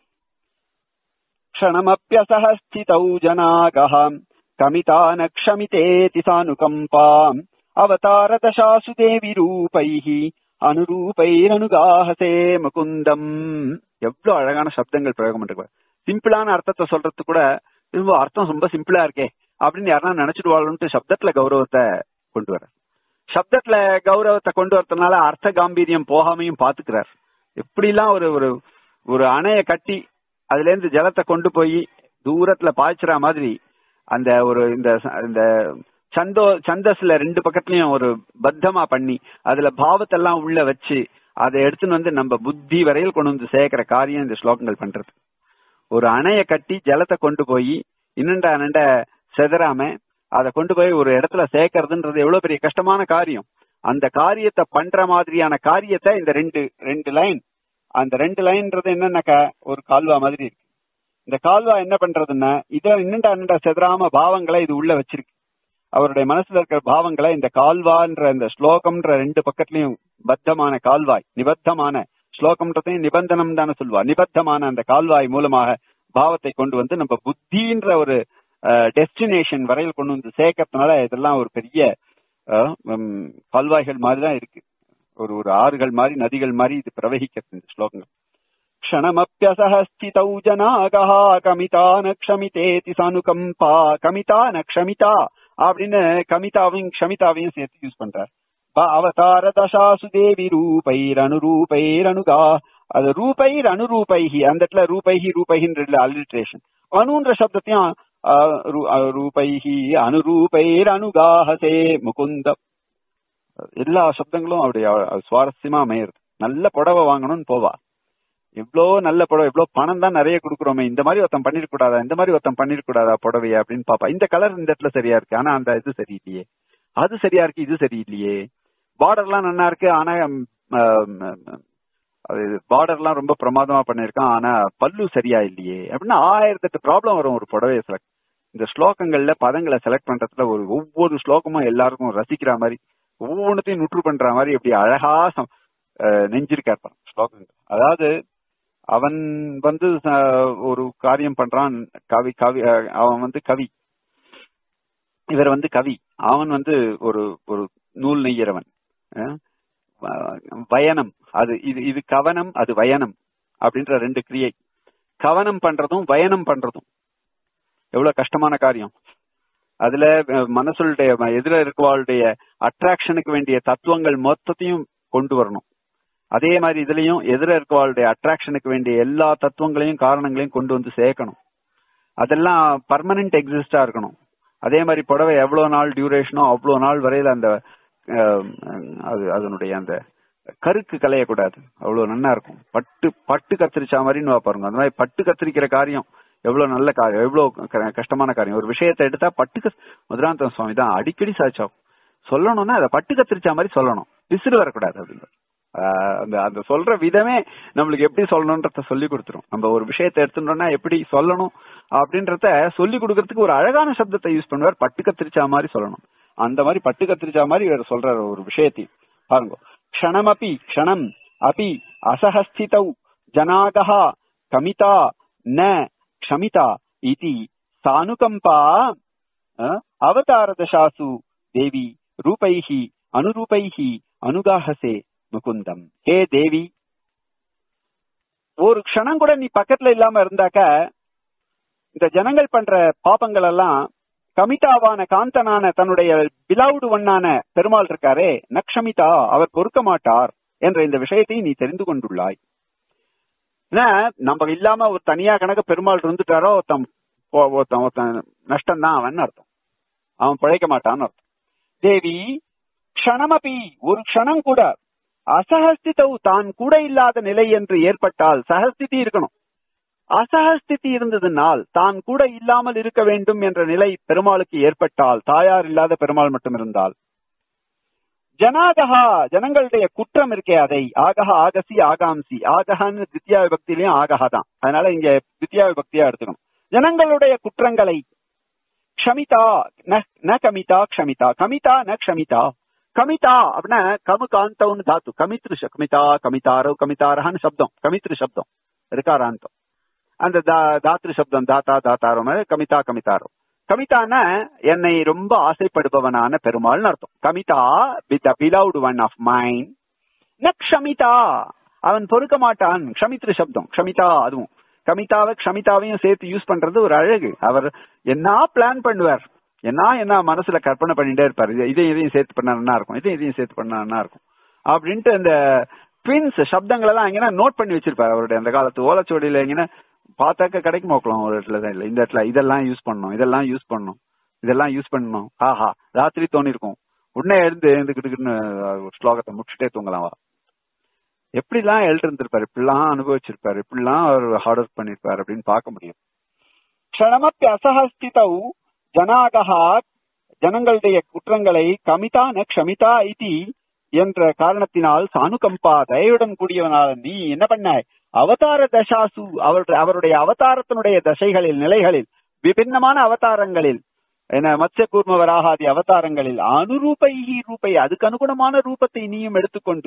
क्षणमप्यसः स्थितौ जनागः कमिता न क्षमितेति सानुकम्पाम् अवतारदशासु देवि रूपैः அனுரூபைரனுகாகசே முகுந்தம் எவ்வளவு அழகான சப்தங்கள் பிரயோகம் பண்றாங்க சிம்பிளான அர்த்தத்தை சொல்றது கூட ரொம்ப அர்த்தம் ரொம்ப சிம்பிளா இருக்கே அப்படின்னு யாரா நினைச்சிடுவாளுன்ட்டு சப்தத்துல கௌரவத்தை கொண்டு வர சப்தத்துல கௌரவத்தை கொண்டு வரதுனால அர்த்த காம்பீரியம் போகாமையும் பாத்துக்கிறார் எப்படிலாம் ஒரு ஒரு ஒரு அணைய கட்டி அதுல இருந்து ஜலத்தை கொண்டு போய் தூரத்துல பாய்ச்சுற மாதிரி அந்த ஒரு இந்த இந்த சந்தோ சந்தஸ்ல ரெண்டு பக்கத்துலயும் ஒரு பத்தமா பண்ணி அதுல பாவத்தெல்லாம் உள்ள வச்சு அதை எடுத்துன்னு வந்து நம்ம புத்தி வரையில் கொண்டு வந்து சேர்க்கிற காரியம் இந்த ஸ்லோகங்கள் பண்றது ஒரு அணைய கட்டி ஜலத்தை கொண்டு போய் இன்னண்ட அனண்ட செதறாம அதை கொண்டு போய் ஒரு இடத்துல சேர்க்கறதுன்றது எவ்வளவு பெரிய கஷ்டமான காரியம் அந்த காரியத்தை பண்ற மாதிரியான காரியத்தை இந்த ரெண்டு ரெண்டு லைன் அந்த ரெண்டு லைன்ன்றது என்னன்னாக்கா ஒரு கால்வா மாதிரி இருக்கு இந்த கால்வா என்ன பண்றதுன்னா இத இன்னண்டா அண்ணண்டா செதறாம பாவங்களை இது உள்ள வச்சிருக்கு அவருடைய மனசுல இருக்கிற பாவங்களை இந்த கால்வான்ற இந்த ஸ்லோகம்ன்ற ரெண்டு பக்கத்துலயும் பத்தமான கால்வாய் நிபத்தமான ஸ்லோகம்ன்றதையும் நிபந்தனம் தானே சொல்லுவா நிபத்தமான அந்த கால்வாய் மூலமாக பாவத்தை கொண்டு வந்து நம்ம புத்தின்ற ஒரு டெஸ்டினேஷன் வரையில் கொண்டு வந்து சேர்க்கறதுனால இதெல்லாம் ஒரு பெரிய அஹ், உம், கால்வாய்கள் மாதிரி தான் இருக்கு ஒரு ஒரு ஆறுகள் மாதிரி நதிகள் மாதிரி இது பிரவகிக்கிறது இந்த ஸ்லோகங்கள் क्षणमप्यसहस्थितौ जनागः கமிதா ந க்ஷமிதேதி சனுகம்பா கமிதா ந க்ஷமிதா அப்படின்னு கமிதாவையும் க்ஷமிதாவையும் சேர்த்து யூஸ் பண்றார் ப- அவதார தசாசு தேவி ரூபைர் அனுரூபைர் அது ரூபைர் அனுரூபைஹி அந்த இடத்துல ரூபைஹி ரூபைஹின்ற அலிட்ரேஷன் அணுன்ற சப்தத்தையும் அஹ், ரூ- அஹ், ரூபைஹி அனுரூபைர் அனுகாஹசே முகுந்த எல்லா சப்தங்களும் அப்படி அஹ், சுவாரஸ்யமா அமையிறது நல்ல புடவை வாங்கணும்னு போவா இவ்ளோ நல்ல புடவை இவ்ளோ பணம் தான் நிறைய கொடுக்குறோமே இந்த மாதிரி ஒருத்தன் பண்ணிருக்க கூடாதா இந்த மாதிரி ஒருத்தன் பண்ணிருக்க கூடாதா புடவைய அப்படின்னு பாப்பா இந்த கலர் இந்த இடத்துல சரியா இருக்கு ஆனா அந்த இது சரியில்லையே அது சரியா இருக்கு இது சரியில்லையே பார்டர்லாம் நல்லா இருக்கு ஆனா ம், ஆம், அது பார்டர்லாம் ரொம்ப பிரமாதமா பண்ணிருக்கான் ஆனா பல்லு சரியா இல்லையே அப்படின்னு ஆயிரத்தெட்டு ப்ராப்ளம் வரும் ஒரு புடவையை செலக்ட் இந்த ஸ்லோகங்கள்ல பதங்களை செலக்ட் பண்றதுல ஒரு ஒவ்வொரு ஸ்லோகமும் எல்லாருக்கும் ரசிக்கிற மாதிரி ஒவ்வொன்றத்தையும் நுற்று பண்ற மாதிரி எப்படி அழகா சம்- அஹ், நெஞ்சிருக்கார் ஸ்லோகங்கள் அதாவது அவன் வந்து அஹ், ஒரு காரியம் பண்றான் கவி கவி அஹ், அவன் வந்து கவி இவர் வந்து கவி அவன் வந்து ஒரு ஒரு நூல் நெய்யறவன் அஹ், வயனம் அது இது இது கவனம் அது வயனம் அப்படின்ற ரெண்டு கிரியை கவனம் பண்றதும் வயனம் பண்றதும் எவ்வளவு கஷ்டமான காரியம் அதுல அஹ், மனசுடைய எதிர இருக்கவாளுடைய அட்ராக்ஷனுக்கு வேண்டிய தத்துவங்கள் மொத்தத்தையும் கொண்டு வரணும் அதே மாதிரி இதுலயும் எதிர இருக்கவாளுடைய அட்ராக்ஷனுக்கு வேண்டிய எல்லா தத்துவங்களையும் காரணங்களையும் கொண்டு வந்து சேர்க்கணும் அதெல்லாம் பர்மனன்ட் எக்ஸிஸ்டா இருக்கணும் அதே மாதிரி புடவை எவ்வளவு நாள் டியூரேஷனோ அவ்வளவு நாள் வரையில அந்த அஹ், அது அதனுடைய அந்த கருக்கு கலையக்கூடாது அவ்வளவு நல்லா இருக்கும் பட்டு பட்டு கத்திரிச்சா மாதிரின்னு பாருங்க அந்த மாதிரி பட்டு கத்திரிக்கிற காரியம் எவ்வளவு நல்ல காரியம் எவ்வளவு க- கஷ்டமான காரியம் ஒரு விஷயத்தை எடுத்தா பட்டு கஸ் முதலாந்த சுவாமி தான் அடிக்கடி சாச்சாவும் சொல்லணும்னா அதை பட்டு கத்திரிச்சா மாதிரி சொல்லணும் விசிறு வரக்கூடாது அப்படிங்க ஆஹ் அந்த அந்த சொல்ற விதமே நம்மளுக்கு எப்படி சொல்லணும்ன்றத சொல்லி கொடுத்துரும் நம்ம ஒரு விஷயத்தை எடுத்துட்டோம்னா எப்படி சொல்லணும் அப்படின்றத சொல்லி கொடுக்கறதுக்கு ஒரு அழகான சப்தத்தை யூஸ் பண்ணுவார் பட்டு கத்திரிச்சா மாதிரி சொல்லணும் அந்த மாதிரி பட்டு கத்திரிச்சா மாதிரி இவர் சொல்ற ஒரு விஷயத்தையும் பாருங்க க்ஷணமபி க்ஷணம் அபி அசஹஸ்திதௌ ஜனாகா கமிதா ந க்ஷமிதா இதி சானுகம்பா அஹ், அவதாரதசாசு தேவி ரூபைஹி அனுரூபைஹி அனுகாஹசே முகுந்தம் ஹே தேவி ஒரு க்ஷணம் கூட நீ பக்கத்துல இல்லாம இருந்தாக்க இந்த ஜனங்கள் பண்ற பாபங்கள் எல்லாம் கமிதாவான காந்தனான தன்னுடைய பிலாவுடு ஒன்னான பெருமாள் இருக்காரே நக்ஷமிதா அவர் பொறுக்க மாட்டார் என்ற இந்த விஷயத்தை நீ தெரிந்து கொண்டுள்ளாய் ஏன்னா நம்ம இல்லாம ஒரு தனியா கணக்கு பெருமாள் இருந்துட்டாரோ ஒருத்தன் ஒ- ஒருத்தன் ஒருத்தன் நஷ்டம் தான் அவன் அர்த்தம் அவன் பிழைக்க மாட்டான்னு அர்த்தம் தேவி க்ஷணமபி ஒரு க்ஷணம் கூட அசஹஸ்திதவு தான் கூட இல்லாத நிலை என்று ஏற்பட்டால் சகஸ்திதி இருக்கணும் அசஹஸ்திதி இருந்ததுனால் தான் கூட இல்லாமல் இருக்க வேண்டும் என்ற நிலை பெருமாளுக்கு ஏற்பட்டால் தாயார் இல்லாத பெருமாள் மட்டும் இருந்தால் ஜனாகஹா ஜனங்களுடைய குற்றம் இருக்கே அதை ஆகஹா ஆகசி ஆகாம்சி ஆகஹான்னு தித்யா விபக்தியிலையும் ஆகஹா தான் அதனால இங்க தித்யா விபக்தியா எடுத்துக்கணும் ஜனங்களுடைய குற்றங்களை க்ஷமிதா ந- ந கமிதா க்ஷமிதா கமிதா ந க்ஷமிதா கமிதா அப்படின்னா கமு காந்தவுன்னு தாத்து கமித்ரு ச- கமிதா கமிதாரோ கமிதாரஹான்னு சப்தம் கமித்ரு சப்தம் இருக்காராந்தம் அந்த தா- தாத்ரு சப்தம் தாத்தா தாத்தாரோ மாதிரி கமிதா கமிதாரோ கமிதானா என்னை ரொம்ப ஆசைப்படுபவனான பெருமாள்னு அர்த்தம் கமிதா with the beloved one of mind ந க்ஷமிதா அவன் பொறுக்க மாட்டான் க்ஷமித்ரு சப்தம் க்ஷமிதா அதுவும் கமிதாவை க்ஷமிதாவையும் சேர்த்து யூஸ் பண்றது ஒரு அழகு அவர் என்ன பிளான் பண்ணுவார் என்ன என்ன மனசுல கற்பனை பண்ணிட்டே இருப்பாரு இது- இதையும் இதையும் சேர்த்து பண்ணா நல்லா இருக்கும் இதையும் இதையும் சேர்த்து பண்ணா நல்லா இருக்கும் அப்படின்ட்டு அந்த ட்வின்ஸ் சப்தங்கள் எல்லாம் எங்கன்னா நோட் பண்ணி வச்சிருப்பாரு அவருடைய அந்த காலத்து ஓலைச்சுவடியில எங்கன்னா பார்த்தாக்க கிடைக்கும் மோக்கலாம் ஒரு இடத்துல தான் இல்ல இந்த இடத்துல இதெல்லாம் யூஸ் பண்ணணும் இதெல்லாம் யூஸ் பண்ணணும் இதெல்லாம் யூஸ் பண்ணணும் ஆஹா ராத்திரி தோணிருக்கும் உடனே எழுந்து எழுந்துக்கிட்டுன்னு ஒரு ஸ்லோகத்தை முடிச்சுட்டே தூங்கலாம் வா எப்படிலாம் எழுதிருந்திருப்பாரு இப்படிலாம் அனுபவிச்சிருப்பாரு இப்படிலாம் அவர் ஹார்ட் ஒர்க் பண்ணிருப்பாரு அப்படின்னு பார்க்க முடியும் க்ஷணமப்பி அசஹஸ்திதௌ ஜனாகா ஜனங்களுடைய குற்றங்களை கமிதா ந க்ஷமிதா இதி என்ற காரணத்தினால் சானுகம்பா தயவுடன் கூடியவனால நீ என்ன பண்ண அவதார தசாசு அவருடைய அவருடைய அவதாரத்தினுடைய தசைகளில் நிலைகளில் விபின்னமான அவதாரங்களில் என்ன மத்ய கூர்ம வராகாதி அவதாரங்களில் அனுரூபைஹி ரூபை அதுக்கு அனுகுணமான ரூபத்தை நீயும் எடுத்துக்கொண்டு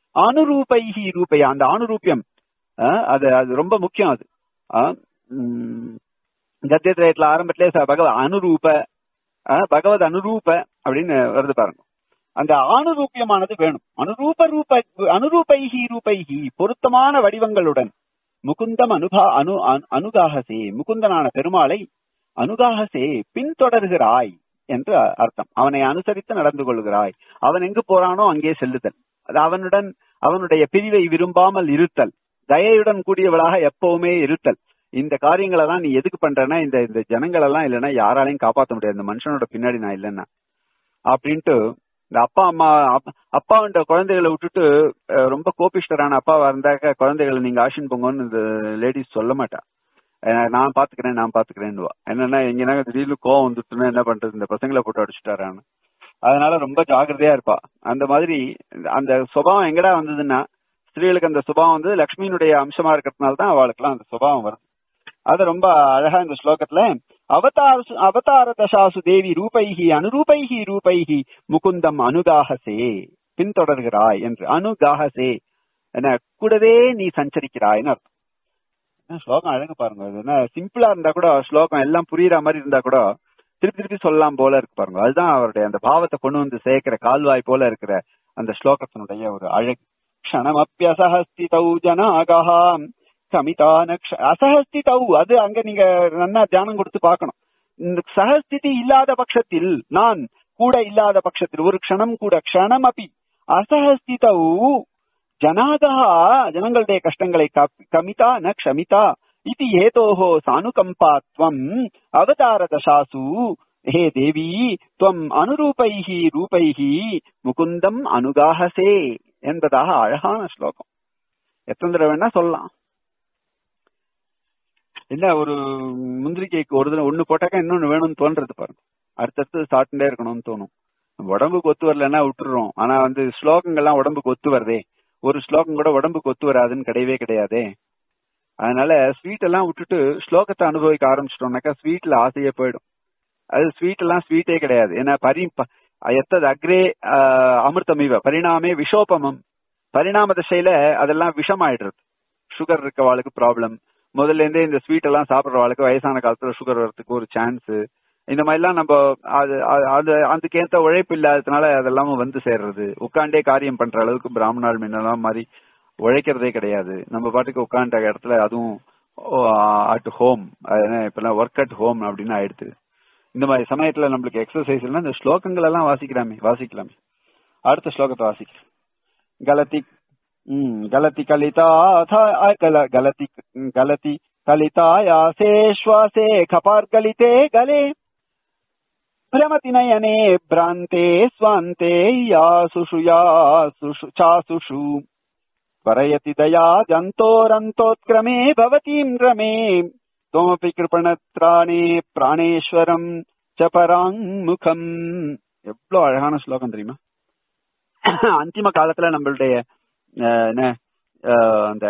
அனுரூபைஹி ரூபையா அந்த அனுரூபியம் அஹ், அது அது ரொம்ப முக்கியம் அது அஹ், உம், கத்தியத்திரயத்துல ஆரம்பத்திலே ச- பகவ அனுரூப அஹ், பகவத் அனுரூப அப்படின்னு வருது பாருங்க அந்த ஆணுரூபியமானது வேணும் அனுரூப ரூப அனுரூபைஹி ரூபைஹி பொருத்தமான வடிவங்களுடன் முகுந்தம் அனுபா அனு அனு- அனுகாகசே முகுந்தனான பெருமாளை அனுகாகசே பின்தொடர்கிறாய் என்று அர்த்தம் அவனை அனுசரித்து நடந்து கொள்கிறாய் அவன் எங்கு போறானோ அங்கே செல்லுதல் அது அவனுடன் அவனுடைய பிரிவை விரும்பாமல் இருத்தல் தயையுடன் கூடியவளாக எப்பவுமே இருத்தல் இந்த காரியங்களை எல்லாம் நீ எதுக்கு பண்றேன்னா இந்த இந்த ஜனங்கள் எல்லாம் இல்லைன்னா யாராலையும் காப்பாற்ற முடியாது இந்த மனுஷனோட பின்னாடி நான் இல்லைன்னா அப்படின்ட்டு இந்த அப்பா அம்மா அப்- அப்பாவுன்ற குழந்தைகளை விட்டுட்டு அஹ், ரொம்ப கோபிஷ்டரான அப்பாவா இருந்தாக்க குழந்தைகளை நீங்க ஆஷின் போங்கன்னு இந்த லேடிஸ் சொல்ல மாட்டா அஹ், நான் பாத்துக்கிறேன் நான் பாத்துக்கிறேன்னுவா என்னன்னா எங்கன்னா திடீர்னு கோவம் வந்துட்டுன்னா என்ன பண்றது இந்த பசங்களை போட்டு அடிச்சுட்டாரான்னு அதனால ரொம்ப ஜாக்கிரதையா இருப்பா அந்த மாதிரி அந்த சுபாவம் எங்கடா வந்ததுன்னா ஸ்திரீகளுக்கு அந்த சுபாவம் வந்து லக்ஷ்மியினுடைய அம்சமா இருக்கிறதுனால தான் அவளுக்குலாம் அந்த சுபாவம் வருது அது ரொம்ப அழகா இந்த ஸ்லோகத்துல அவதார அவதார தசாசு தேவி ரூபைகி அனுரூபைகி ரூபைகி முகுந்தம் அனுகாகசே பின்தொடர்கிறாய் என்று அனுகாகசே என்ன கூடவே நீ சஞ்சரிக்கிறாய்னு அர்த்தம் என்ன ஸ்லோகம் அழகு பாருங்க இது என்ன சிம்பிளா இருந்தா கூட ஸ்லோகம் எல்லாம் புரியுற மாதிரி இருந்தா கூட திருப்பி திருப்பி சொல்லலாம் போல இருக்கு பாருங்க அதுதான் அவருடைய அந்த பாவத்தை கொண்டு வந்து சேர்க்கிற கால்வாய் போல இருக்கிற அந்த ஸ்லோகத்தினுடைய ஒரு அழகு க்ஷணமப்பியசஹஸ்திதௌ ஜனாகா கமிதான க்ஷ- அசஹஸ்திதௌ அது அங்க நீங்க நல்லா தியானம் கொடுத்து பார்க்கணும் இந்த சகஸ்திதி இல்லாத பட்சத்தில் நான் கூட இல்லாத பட்சத்தில் ஒரு க்ஷணம் கூட க்ஷணம் அப்பி அசஹஸ்திதௌ ஜனாகா ஜனங்களுடைய கஷ்டங்களை கப்- கமிதா ந க்ஷமிதா இது ஏதோஹோ சானுகம்பாத்வம் அவதார தசாசு ஹே தேவி துவம் அனுரூபைஹி ரூபைஹி முகுந்தம் அனுகாஹசே என்பதாக அழகான ஸ்லோகம் எத்தனை தடவை வேணா சொல்லலாம் என்ன ஒரு முந்திரி கேக் ஒரு தடவை ஒண்ணு போட்டாக்கா இன்னொன்னு வேணும்னு தோன்றது பாருங்க அடுத்தடுத்து சாப்பிட்டுட்டே இருக்கணும்னு தோணும் உடம்புக்கு ஒத்து வரலன்னா விட்டுறோம் ஆனா வந்து ஸ்லோகங்கள்லாம் உடம்புக்கு ஒத்து வருதே ஒரு ஸ்லோகம் கூட உடம்புக்கு ஒத்து வராதுன்னு கிடையவே கிடையாதே அதனால ஸ்வீட் எல்லாம் விட்டுட்டு ஸ்லோகத்தை அனுபவிக்க ஆரம்பிச்சிட்டோம்னாக்கா ஸ்வீட்ல ஆசையே போயிடும் அது ஸ்வீட் எல்லாம் ஸ்வீட்டே கிடையாது ஏன்னா பரி ப- எத்தது அக்ரே ஆஹ், அமிர்தமிவ பரிணாமே விஷோபமம் பரிணாம திசையில அதெல்லாம் விஷமாயிடுறது சுகர் இருக்கவாளுக்கு ப்ராப்ளம் முதல்ல இருந்தே இந்த ஸ்வீட் எல்லாம் சாப்பிடுறவாளுக்கு வயசான காலத்துல சுகர் வர்றதுக்கு ஒரு சான்ஸ் இந்த மாதிரிலாம் நம்ம அது அது- அது அதுக்கேத்த உழைப்பு இல்லாததுனால அதெல்லாம் வந்து சேர்றது உட்காண்டே காரியம் பண்ற அளவுக்கு பிராமணால் முன்னெல்லாம் மாதிரி உழைக்கிறதே கிடையாது நம்ம பாட்டுக்கு உட்காண்ட இடத்துல அதுவும் அட் ஹோம் இப்பெல்லாம் ஒர்க் அட் ஹோம் அப்படின்னு ஆயிடுது இந்த மாதிரி சமயத்துல நம்மளுக்கு எக்ஸசைஸ் எல்லாம் இந்த ஸ்லோகங்கள் எல்லாம் வாசிக்கலாமே வாசிக்கலாமே அடுத்த ஸ்லோகத்தை வாசிக்கிறேன் கலதி ம், கலதி கலிதா த- கல கலதி கலதி கலிதாயாசே ஸ்வாசே கபார்கலிதே கலே भ्रमति नयने भ्रान्ते स्वान्ते यासुषु यासुषु चासुषु त्वरयति दया जन्तोरन्तोत्क्रमे भवतीम् रमे त्वमपि कृपणत्राणे प्राणेश्वரம் ச பராங்முகம் எவ்வளவு அழகான ஸ்லோகம் தெரியுமா அந்திம காலத்துல நம்மளுடைய அஹ், என்ன அஹ், அந்த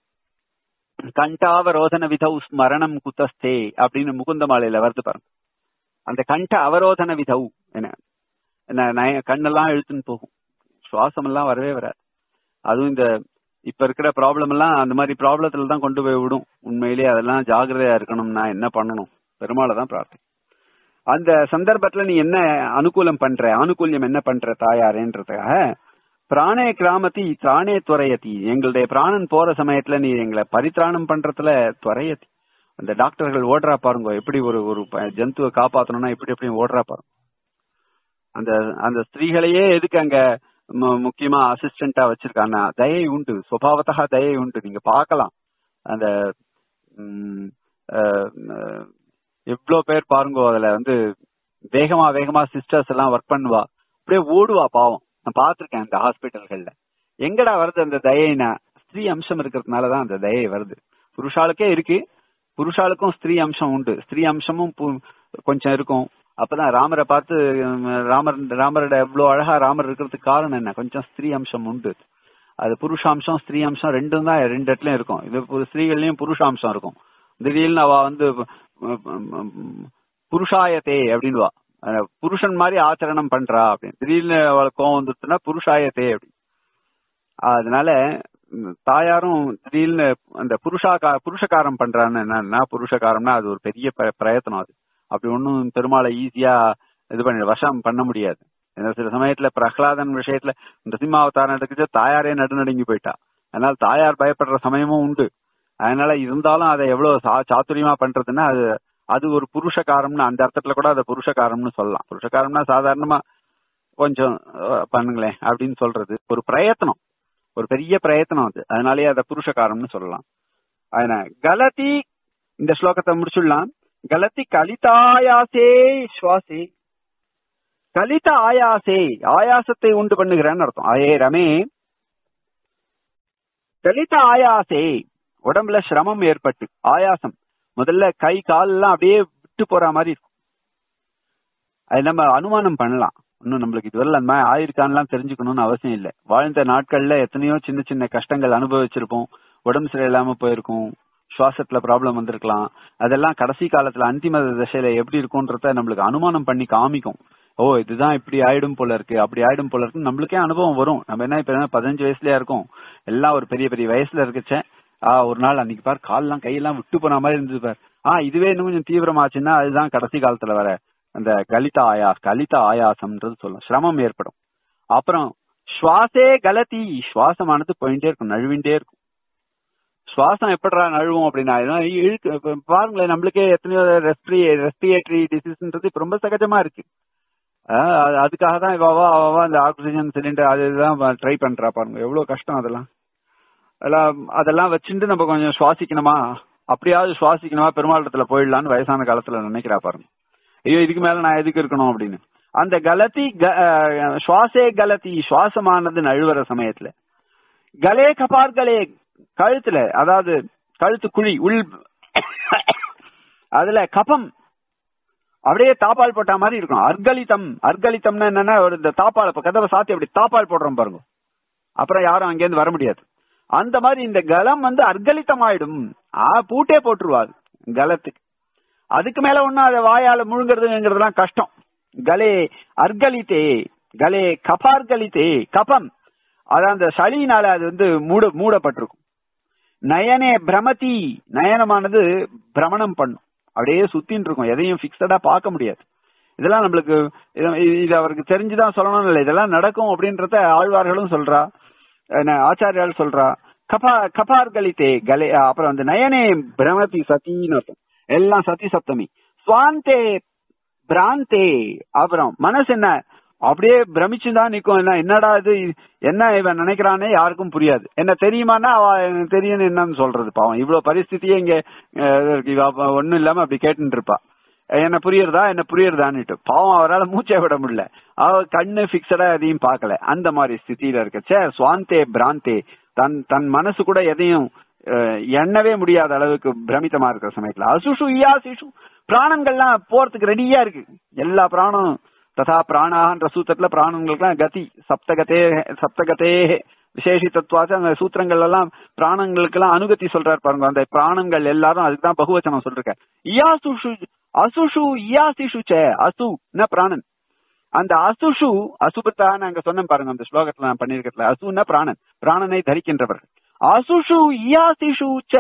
கண்டாவரோதன விதௌ ஸ்மரணம் குதஸ்தே அப்படின்னு முகுந்தமாலையில வருது பாருங்க அந்த கண்ட அவரோதன விதௌ என்ன என்ன நய- கண்ணெல்லாம் இழுத்துன்னு போகும் சுவாசம் எல்லாம் வரவே வராது அதுவும் இந்த இப்ப இருக்கிற ப்ராப்ளம் எல்லாம் அந்த மாதிரி ப்ராப்ளத்துல தான் கொண்டு போய் விடும் உண்மையிலேயே அதெல்லாம் ஜாகிரதையா இருக்கணும்னா என்ன பண்ணணும் பெருமாளை தான் பிரார்த்தனை அந்த சந்தர்ப்பத்துல நீ என்ன அனுகூலம் பண்ற அனுகூல்யம் என்ன பண்ற தாயாரேன்றதுக்காக பிராணே கிராமத்தி திராணே துறையத்தி எங்களுடைய பிராணன் போற சமயத்துல நீ எங்களை பரித்ராணம் பண்றதுல துறையத்தி அந்த டாக்டர்கள் ஓடுறா பாருங்க எப்படி ஒரு ஒரு ப- ஜந்துவை காப்பாத்தணும்னா எப்படி எப்படி ஓடுறா பாருங்க அந்த அந்த ஸ்திரீகளையே எதுக்கு அங்க மு- முக்கியமா அசிஸ்டண்டா வச்சிருக்காங்க தயை உண்டு சுபாவத்தா தயை உண்டு நீங்க பார்க்கலாம் அந்த ம், அஹ், அஹ், எவ்வளவு பேர் பாருங்க அதுல வந்து வேகமா வேகமா சிஸ்டர்ஸ் எல்லாம் ஒர்க் பண்ணுவா அப்படியே ஓடுவா பாவம் நான் பார்த்திருக்கேன் அந்த ஹாஸ்பிட்டல்கள்ல எங்கடா வருது அந்த தயைனா ஸ்திரீ அம்சம் இருக்கிறதுனாலதான் அந்த தயை வருது புருஷாளுக்கே இருக்கு புருஷாளுக்கும் ஸ்திரீ அம்சம் உண்டு ஸ்திரீ அம்சமும் பு- கொஞ்சம் இருக்கும் அப்பதான் ராமரை பார்த்து உம், ராமர் ராமரோட எவ்வளவு அழகா ராமர் இருக்கிறதுக்கு காரணம் என்ன கொஞ்சம் ஸ்திரீ அம்சம் உண்டு அது புருஷாம்சம் ஸ்திரீ அம்சம் ரெண்டும் தான் ரெண்டு இடத்துலயும் இருக்கும் இது பு- ஸ்திரீகள்லயும் புருஷாம்சம் இருக்கும் திடீர்னு அவ வந்து உம், உம், உம், புருஷாயத்தே அப்படின்வா அஹ், புருஷன் மாதிரி ஆச்சரணம் பண்றா அப்படின்னு திடீர்னு அவளுக்கு கோவம் வந்துட்டுனா புருஷாயத்தே அப்படி அதனால ம், தாயாரும் திடீர்னு அந்த புருஷாக்கா புருஷகாரம் பண்றான்னு என்னன்னா புருஷகாரம்னா அது ஒரு பெரிய பிர- பிரயத்தனம் அது அப்படி ஒன்றும் பெருமாளை ஈஸியா இது பண்ணி வசம் பண்ண முடியாது ஏன்னா சில சமயத்துல பிரகலாதன் விஷயத்துல இந்த சிம்மாவதாரம் எடுத்துக்கிட்டு தாயாரே நடுநடுங்கி போயிட்டா அதனால தாயார் பயப்படுற சமயமும் உண்டு அதனால இருந்தாலும் அதை எவ்வளவு சா- சாதுரியமா பண்றதுன்னா அது அது ஒரு புருஷகாரம்னு அந்த அர்த்தத்துல கூட அதை புருஷகாரம்னு சொல்லலாம் புருஷகாரம்னா சாதாரணமா கொஞ்சம் அஹ், பண்ணுங்களேன் அப்படின்னு சொல்றது ஒரு பிரயத்தனம் ஒரு பெரிய பிரயத்தனம் அது அதனாலேயே அதை புருஷகாரம்னு சொல்லலாம் அதனால கலதி இந்த ஸ்லோகத்தை முடிச்சுடலாம் கலதி கலிதாயாசே சுவாசே கலித ஆயாசே ஆயாசத்தை உண்டு பண்ணுகிறேன்னு அர்த்தம் ஆயே ரமே கலித ஆயாசே உடம்புல சிரமம் ஏற்பட்டு ஆயாசம் முதல்ல கை கால் எல்லாம் அப்படியே விட்டு போற மாதிரி இருக்கும் அது நம்ம அனுமானம் பண்ணலாம் இன்னும் நம்மளுக்கு இதுவரை அந்த மாதிரி ஆயிருக்கான்லாம் தெரிஞ்சுக்கணும்னு அவசியம் இல்லை வாழ்ந்த நாட்கள்ல எத்தனையோ சின்ன சின்ன கஷ்டங்கள் அனுபவிச்சிருப்போம் உடம்பு சரியில்லாம போயிருக்கும் சுவாசத்துல ப்ராப்ளம் வந்திருக்கலாம் அதெல்லாம் கடைசி காலத்துல அந்திம தசையில எப்படி இருக்கும்ன்றத நம்மளுக்கு அனுமானம் பண்ணி காமிக்கும் ஓ இதுதான் இப்படி ஆயிடும் போல இருக்கு அப்படி ஆயிடும் போல இருக்கு நம்மளுக்கே அனுபவம் வரும் நம்ம என்ன இப்ப என்ன பதினஞ்சு வயசுலயா இருக்கோம் எல்லாம் ஒரு பெரிய பெரிய வயசுல இருக்குச்சே ஆ ஒரு நாள் அன்னைக்கு பார் கால்லாம் கையெல்லாம் விட்டு போன மாதிரி இருந்தது பார் ஆ இதுவே இன்னும் கொஞ்சம் தீவிரமாச்சுன்னா அதுதான் கடைசி காலத்துல வர அந்த கலித ஆயா கலித ஆயாசம்ன்றது சொல்லும் சிரமம் ஏற்படும் அப்புறம் சுவாசே கலதி சுவாசமானது போயிட்டே இருக்கும் நழுவிண்டே இருக்கும் சுவாசம் எப்படிடா நழுவும் அப்படின்னா இதெல்லாம் இழுக்கு இப்ப பாருங்களேன் நம்மளுக்கே எத்தனையோ ரெஸ்பிரி ரெஸ்பிரேட்டரி டிசீஸ்ன்றது இப்ப ரொம்ப சகஜமா இருக்கு ஆஹ் அது- அதுக்காக தான் இவாவா அவவா இந்த ஆக்சிஜன் சிலிண்டர் அது இதுதான் ட்ரை பண்றா பாருங்க எவ்வளவு கஷ்டம் அதெல்லாம் அதெல்லாம் அதெல்லாம் வச்சுட்டு நம்ம கொஞ்சம் சுவாசிக்கணுமா அப்படியாவது சுவாசிக்கணுமா பெருமாளத்துல போயிடலான்னு வயசான காலத்துல நினைக்கிறா பாருங்க ஐயோ இதுக்கு மேல நான் எதுக்கு இருக்கணும் அப்படின்னு அந்த கலத்தி க- அஹ், சுவாசே கலத்தி சுவாசமானது நழுவுற சமயத்துல கலே கபார்களே கழுத்துல அதாவது கழுத்து குழி உள் அதுல கபம் அப்படியே தாப்பால் போட்ட மாதிரி இருக்கும் அர்கலிதம் அர்கலிதம்னா என்னன்னா ஒரு இந்த தாப்பால் இப்ப கதவை சாத்தி அப்படி தாப்பால் போடுறோம் பாருங்க அப்புறம் யாரும் அங்கேருந்து வர முடியாது அந்த மாதிரி இந்த கலம் வந்து அர்கலிதம் ஆயிடும் ஆ பூட்டே போட்டுருவாது கலத்துக்கு அதுக்கு மேல ஒண்ணும் அதை வாயால முழுங்குறதுங்கிறதுலாம் கஷ்டம் கலே அர்கலித்தே கலே கபார்கலித்தே கபம் அதான் அந்த சளியினால அது வந்து மூட மூடப்பட்டிருக்கும் நயனே பிரமதி நயனமானது பிரமணம் பண்ணும் அப்படியே சுத்தின்னு இருக்கும் எதையும் பிக்சடா பார்க்க முடியாது இதெல்லாம் நம்மளுக்கு இது- இது அவருக்கு தெரிஞ்சுதான் சொல்லணும் இல்லை இதெல்லாம் நடக்கும் அப்படின்றத ஆழ்வார்களும் சொல்றா என்ன, ஆச்சாரியால் சொல்றா கபா கபார்கலித்தே கலே அப்புறம் வந்து நயனே பிரமதி சத்தின்னு அர்த்தம் எல்லாம் சதி சப்தமி சுவாந்தே பிராந்தே அப்புறம் மனசு என்ன அப்படியே பிரமிச்சுதான் நிக்கும் என்ன என்னடா இது என்ன இவன் நினைக்கிறானே யாருக்கும் புரியாது என்ன தெரியுமான்னா அவ எனக்கு தெரியும் என்னன்னு சொல்றது பாவம் இவ்வளவு பரிஸ்திதியே இங்க அஹ், இருக்கு. இவ அப்ப ஒண்ணும் இல்லாம அப்படி கேட்டுட்டு இருப்பா என்ன புரியுறதா என்ன புரியுறதான்னுட்டு பாவம் அவரால் மூச்சை விட முடியல அவ கண்ணு பிக்சடா எதையும் பார்க்கல அந்த மாதிரி ஸ்திதியில இருக்கச்சே சுவாந்தே பிராந்தே தன் தன் மனசு கூட எதையும் அஹ், எண்ணவே முடியாத அளவுக்கு பிரமித்தமா இருக்கிற சமயத்துல அசுஷு இயா சிஷு பிராணங்கள்லாம் போறதுக்கு ரெடியா இருக்கு எல்லா பிராணம் ததா பிராணான்ற சூத்திரத்துல பிராணங்களுக்குலாம் கதி சப்தகதே சப்தகதே விசேஷி தத்துவாச்சு அந்த சூத்திரங்கள் எல்லாம் பிராணங்களுக்கெல்லாம் அனுகதி சொல்றாரு பாருங்க அந்த பிராணங்கள் எல்லாரும் அதுக்கு தான் பகுவச்சனம் சொல்றேன் இயாசுஷு அசுஷு இயாசிஷு ச அசு ந பிராணன் அந்த அசுஷு அசுபத்தா நாங்க சொன்னோம் பாருங்க அந்த ஸ்லோகத்துல நான் பண்ணிருக்கிறதுல அசுன்னா பிராணன் பிராணனை தரிக்கின்றவர் அசுஷு இயாசிஷு ச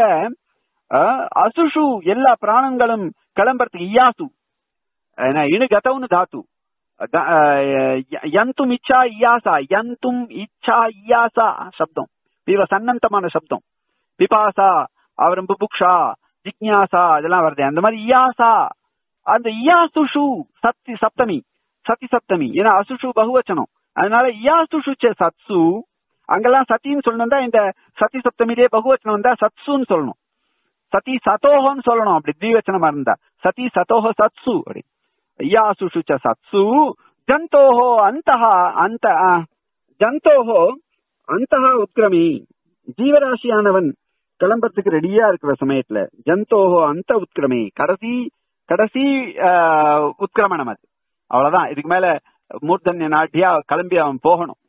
அஹ், அசுஷு எல்லா பிராணங்களும் கிளம்புறதுக்கு இயாசு ஏன்னா, இணு கதவுன்னு தாத்து த- அஹ், ய- யந்தும் இச்சா இயாசா யந்தும் இச்சா இயாசா சப்தம் இவ சன்னந்தமான சப்தம் பிபாசா அவரும் புபுக்ஷா ஜிக்ஞாசா அதெல்லாம் வருது அந்த மாதிரி இயாசா அந்த இயாசுஷு சத்தி சப்தமி சத்தி சப்தமி ஏன்னா அசுஷு பகுவச்சனம் அதனால இயாசுஷு ச சத்சு அங்கெல்லாம் சத்தின்னு சொல்லணும் இந்த சத்தி சப்தமிலே பகுவச்சனம் வந்தா சத்சுன்னு சொல்லணும் சதி சதோஹன்னு சொல்லணும் அப்படி தீவச்சனமா இருந்தா சதி சதோஹ சத்சு அப்படி யாசுஷு ச சத்சு ஜந்தோஹோ அந்தஹ அந்த ஆ, ஜந்தோஹோ அந்தஹ உத்கிரமி ஜீவராசியானவன் கிளம்புறதுக்கு ரெடியா இருக்கிற சமயத்துல ஜந்தோஹோ அந்த உத்கிரமி கடைசி கடைசி ஆ, உத்கிரமணம் அது அவ்வளவுதான் இதுக்கு மேல மூர்த்தன்ய நாட்டியா கிளம்பி அவன் போகணும்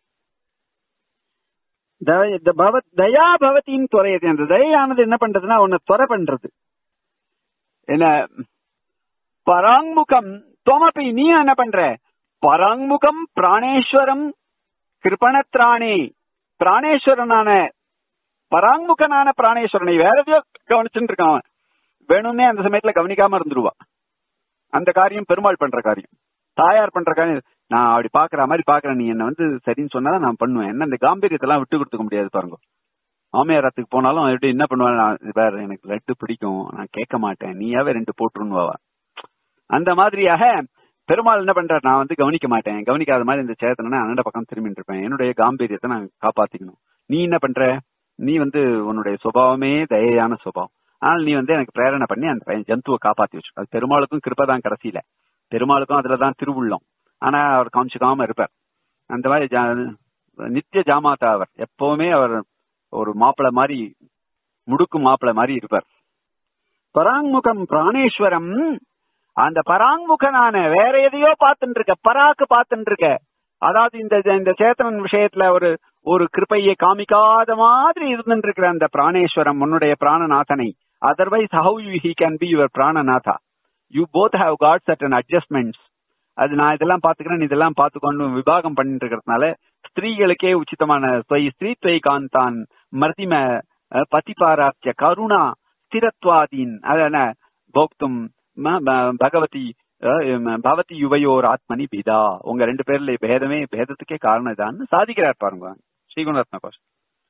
தய- த- பவத்- தயா பவத்தின் துறையது அந்த தயானது என்ன பண்றதுன்னா உன்னை துறை பண்றது என்ன பராங்முகம் தோமப்பி நீ என்ன பண்ற பராங்முகம் பிராணேஸ்வரம் கிருபணத்ராணே பிராணேஸ்வரனான பராங்முகனான பிராணேஸ்வரனை வேற எதையோ கவனிச்சுட்டு இருக்கான் அவன். வேணும்னே அந்த சமயத்துல கவனிக்காம இருந்துருவா அந்த காரியம் பெருமாள் பண்ற காரியம் தாயார் பண்ற காரியம் நான் அப்படி பாக்குற மாதிரி பாக்குறேன் நீ என்ன வந்து சரின்னு சொன்னாதான் நான் பண்ணுவேன் என்ன இந்த காம்பீரியத்தெல்லாம் விட்டு கொடுத்துக்க முடியாது பாருங்க மாமியாரத்துக்கு போனாலும் எப்படி என்ன பண்ணுவாங்க நான் இது வேற எனக்கு லட்டு பிடிக்கும் நான் கேட்க மாட்டேன் நீயாவே ரெண்டு போட்டுருன்னு அந்த மாதிரியாக பெருமாள் என்ன பண்றாரு நான் வந்து கவனிக்க மாட்டேன் கவனிக்காத மாதிரி இந்த சேத்தனை அண்ணட பக்கம் திரும்பிட்டு இருப்பேன் என்னுடைய காம்பீரியத்தை நான் காப்பாத்திக்கணும் நீ என்ன பண்ற நீ வந்து உன்னுடைய சுபாவமே தயையான சுபாவம் ஆனால் நீ வந்து எனக்கு பிரேரணை பண்ணி அந்த பையன் ஜந்துவை காப்பாத்தி வச்சு அது பெருமாளுக்கும் கிருப்பதான் கடைசியில பெருமாளுக்கும் அதுலதான் திருவுள்ளம் ஆனா அவர் காமிச்சுக்காம இருப்பார் அந்த மாதிரி ஜா- நித்திய ஜாமாத்தா அவர் எப்பவுமே அவர் ஒரு மாப்பிளை மாதிரி முடுக்கு மாப்பிளை மாதிரி இருப்பார் பராங்முகம் பிராணேஸ்வரம் அந்த பராங்முகனான வேற எதையோ பார்த்துட்டு இருக்க பராக்கு பார்த்துட்டு இருக்க அதாவது இந்த இந்த சேத்தனன் விஷயத்துல ஒரு ஒரு கிருப்பையை காமிக்காத மாதிரி இருந்துட்டு இருக்கிற அந்த பிராணேஸ்வரம் உன்னுடைய பிராணநாதனை otherwise how you he can be your பிராணநாதா you both have got certain adjustments அது நான் இதெல்லாம் பாத்துக்கிறேன் இதெல்லாம் பார்த்துக்கொண்டு விபாகம் பண்ணிட்டு இருக்கிறதுனால ஸ்திரீகளுக்கே உச்சிதமான ஸ்வை ஸ்திரீத்வை காந்தான் மர்திம அஹ், பதிபாராத்திய கருணா ஸ்திரத்வாதீன் அதன போக்தும் ம- ப- பகவதி அஹ், ம- பவதி யுவையோர் ஆத்மனி பிதா உங்க ரெண்டு பேர்ல பேதமே பேதத்துக்கே காரணம் இதான்னு சாதிக்கிறார் பாருங்க ஸ்ரீகுணரத்ன கோஷ்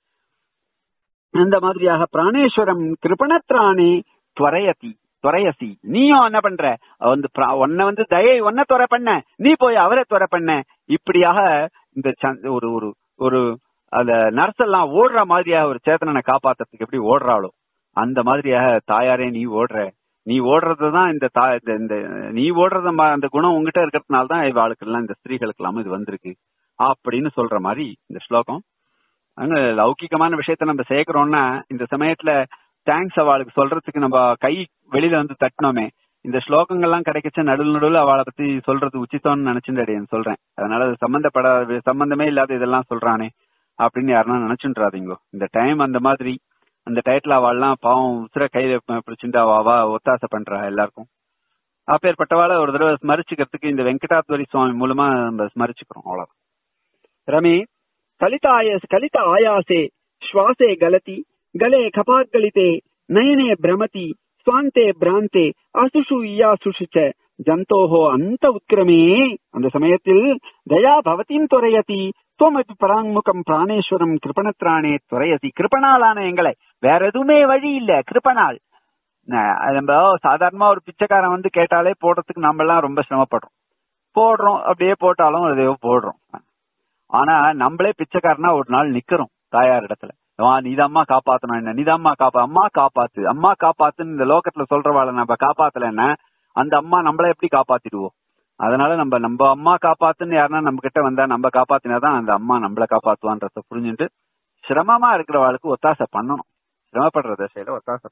அந்த மாதிரியாக பிராணேஸ்வரம் கிருபணத்ராணே துவரையதி துவரையசி நீயும் என்ன பண்ற வந்து பிரா- உன்னை வந்து தயை ஒன்ன துறை பண்ண நீ போய் அவரை துறை பண்ண இப்படியாக இந்த சந்த்- ஒரு ஒரு ஒரு அந்த நர்ஸ் எல்லாம் ஓடுற மாதிரியாக ஒரு சேத்தனனை காப்பாத்துறதுக்கு எப்படி ஓடுறாளோ அந்த மாதிரியாக தாயாரே நீ ஓடுற நீ ஓடுறதுதான் இந்த தா இந்த இந்த நீ ஓடுறது ம- அந்த குணம் உங்ககிட்ட இருக்கிறதுனால தான் இவாளுக்கு எல்லாம் இந்த ஸ்திரீகளுக்கு எல்லாம் இது வந்திருக்கு அப்படின்னு சொல்ற மாதிரி இந்த ஸ்லோகம் அங்க லௌகிகமான விஷயத்த நம்ம சேர்க்கிறோம்னா இந்த சமயத்துல தேங்க்ஸ் அவளுக்கு சொல்றதுக்கு நம்ம கை வெளியில வந்து தட்டினோமே இந்த ஸ்லோகங்கள்லாம் கிடைக்கச்ச நடுவில் நடுவில் அவளை பத்தி சொல்றது உச்சிதம்னு நினைச்சுட்டு சொல்றேன் அதனால அது சம்பந்தப்படாத சம்பந்தமே இல்லாத இதெல்லாம் சொல்றானே அப்படின்னு யாருன்னா நினைச்சுன்றாதீங்க இந்த டைம் அந்த மாதிரி அந்த டயத்துல அவள்லாம் பாவம் உசுர கையில ப- பிடிச்சுட்டு அவ அவ ஒத்தாசை பண்றா எல்லாருக்கும் அப்பேற்பட்டவாளை ஒரு தடவை ஸ்மரிச்சுக்கிறதுக்கு இந்த வெங்கடாத்வரி சுவாமி மூலமா நம்ம ஸ்மரிச்சுக்கிறோம் அவ்வளவு ரமி கலிதாய கலித ஆயாசே ஸ்வாசே கலதி கலே கபாத்கலிதே நயனே பிரமதி ஸ்வாந்தே பிராந்தே அசுஷு இயாசுஷு ச ஜந்தோஹோ அந்த உத்கிரமே அந்த சமயத்தில் தயா பவதியும் துறையதி துவமபி பராங்முகம் பிராணேஸ்வரம் கிருபணத்ராணே துறையசி கிருபணாலான எங்களை வேற எதுவுமே வழி இல்ல கிருபணால் ந- நம்ம சாதாரணமா ஒரு பிச்சைக்காரன் வந்து கேட்டாலே போடுறதுக்கு நம்ம எல்லாம் ரொம்ப சிரமப்படுறோம் போடுறோம் அப்படியே போட்டாலும் அதையோ போடுறோம் ஆனா நம்மளே பிச்சைக்காரனா ஒரு நாள் நிக்கிறோம் தாயார் இடத்துல வா நீதாம்மா காப்பாத்தணும் என்ன நீதாம்மா காப்பா அம்மா காப்பாத்து அம்மா காப்பாத்துன்னு இந்த லோகத்துல சொல்றவாள நம்ம காப்பாத்தல என்ன அந்த அம்மா நம்மள எப்படி காப்பாத்திடுவோம் அதனால நம்ம நம்ம அம்மா காப்பாத்துன்னு யாருன்னா நம்ம கிட்ட வந்தா நம்ம காப்பாத்தினாதான் அந்த அம்மா நம்மள காப்பாத்துவான்றத புரிஞ்சுட்டு சிரமமா இருக்கிறவாளுக்கு ஒத்தாசை பண்ணணும் சிரமப்படுற தசையில ஒத்தாசை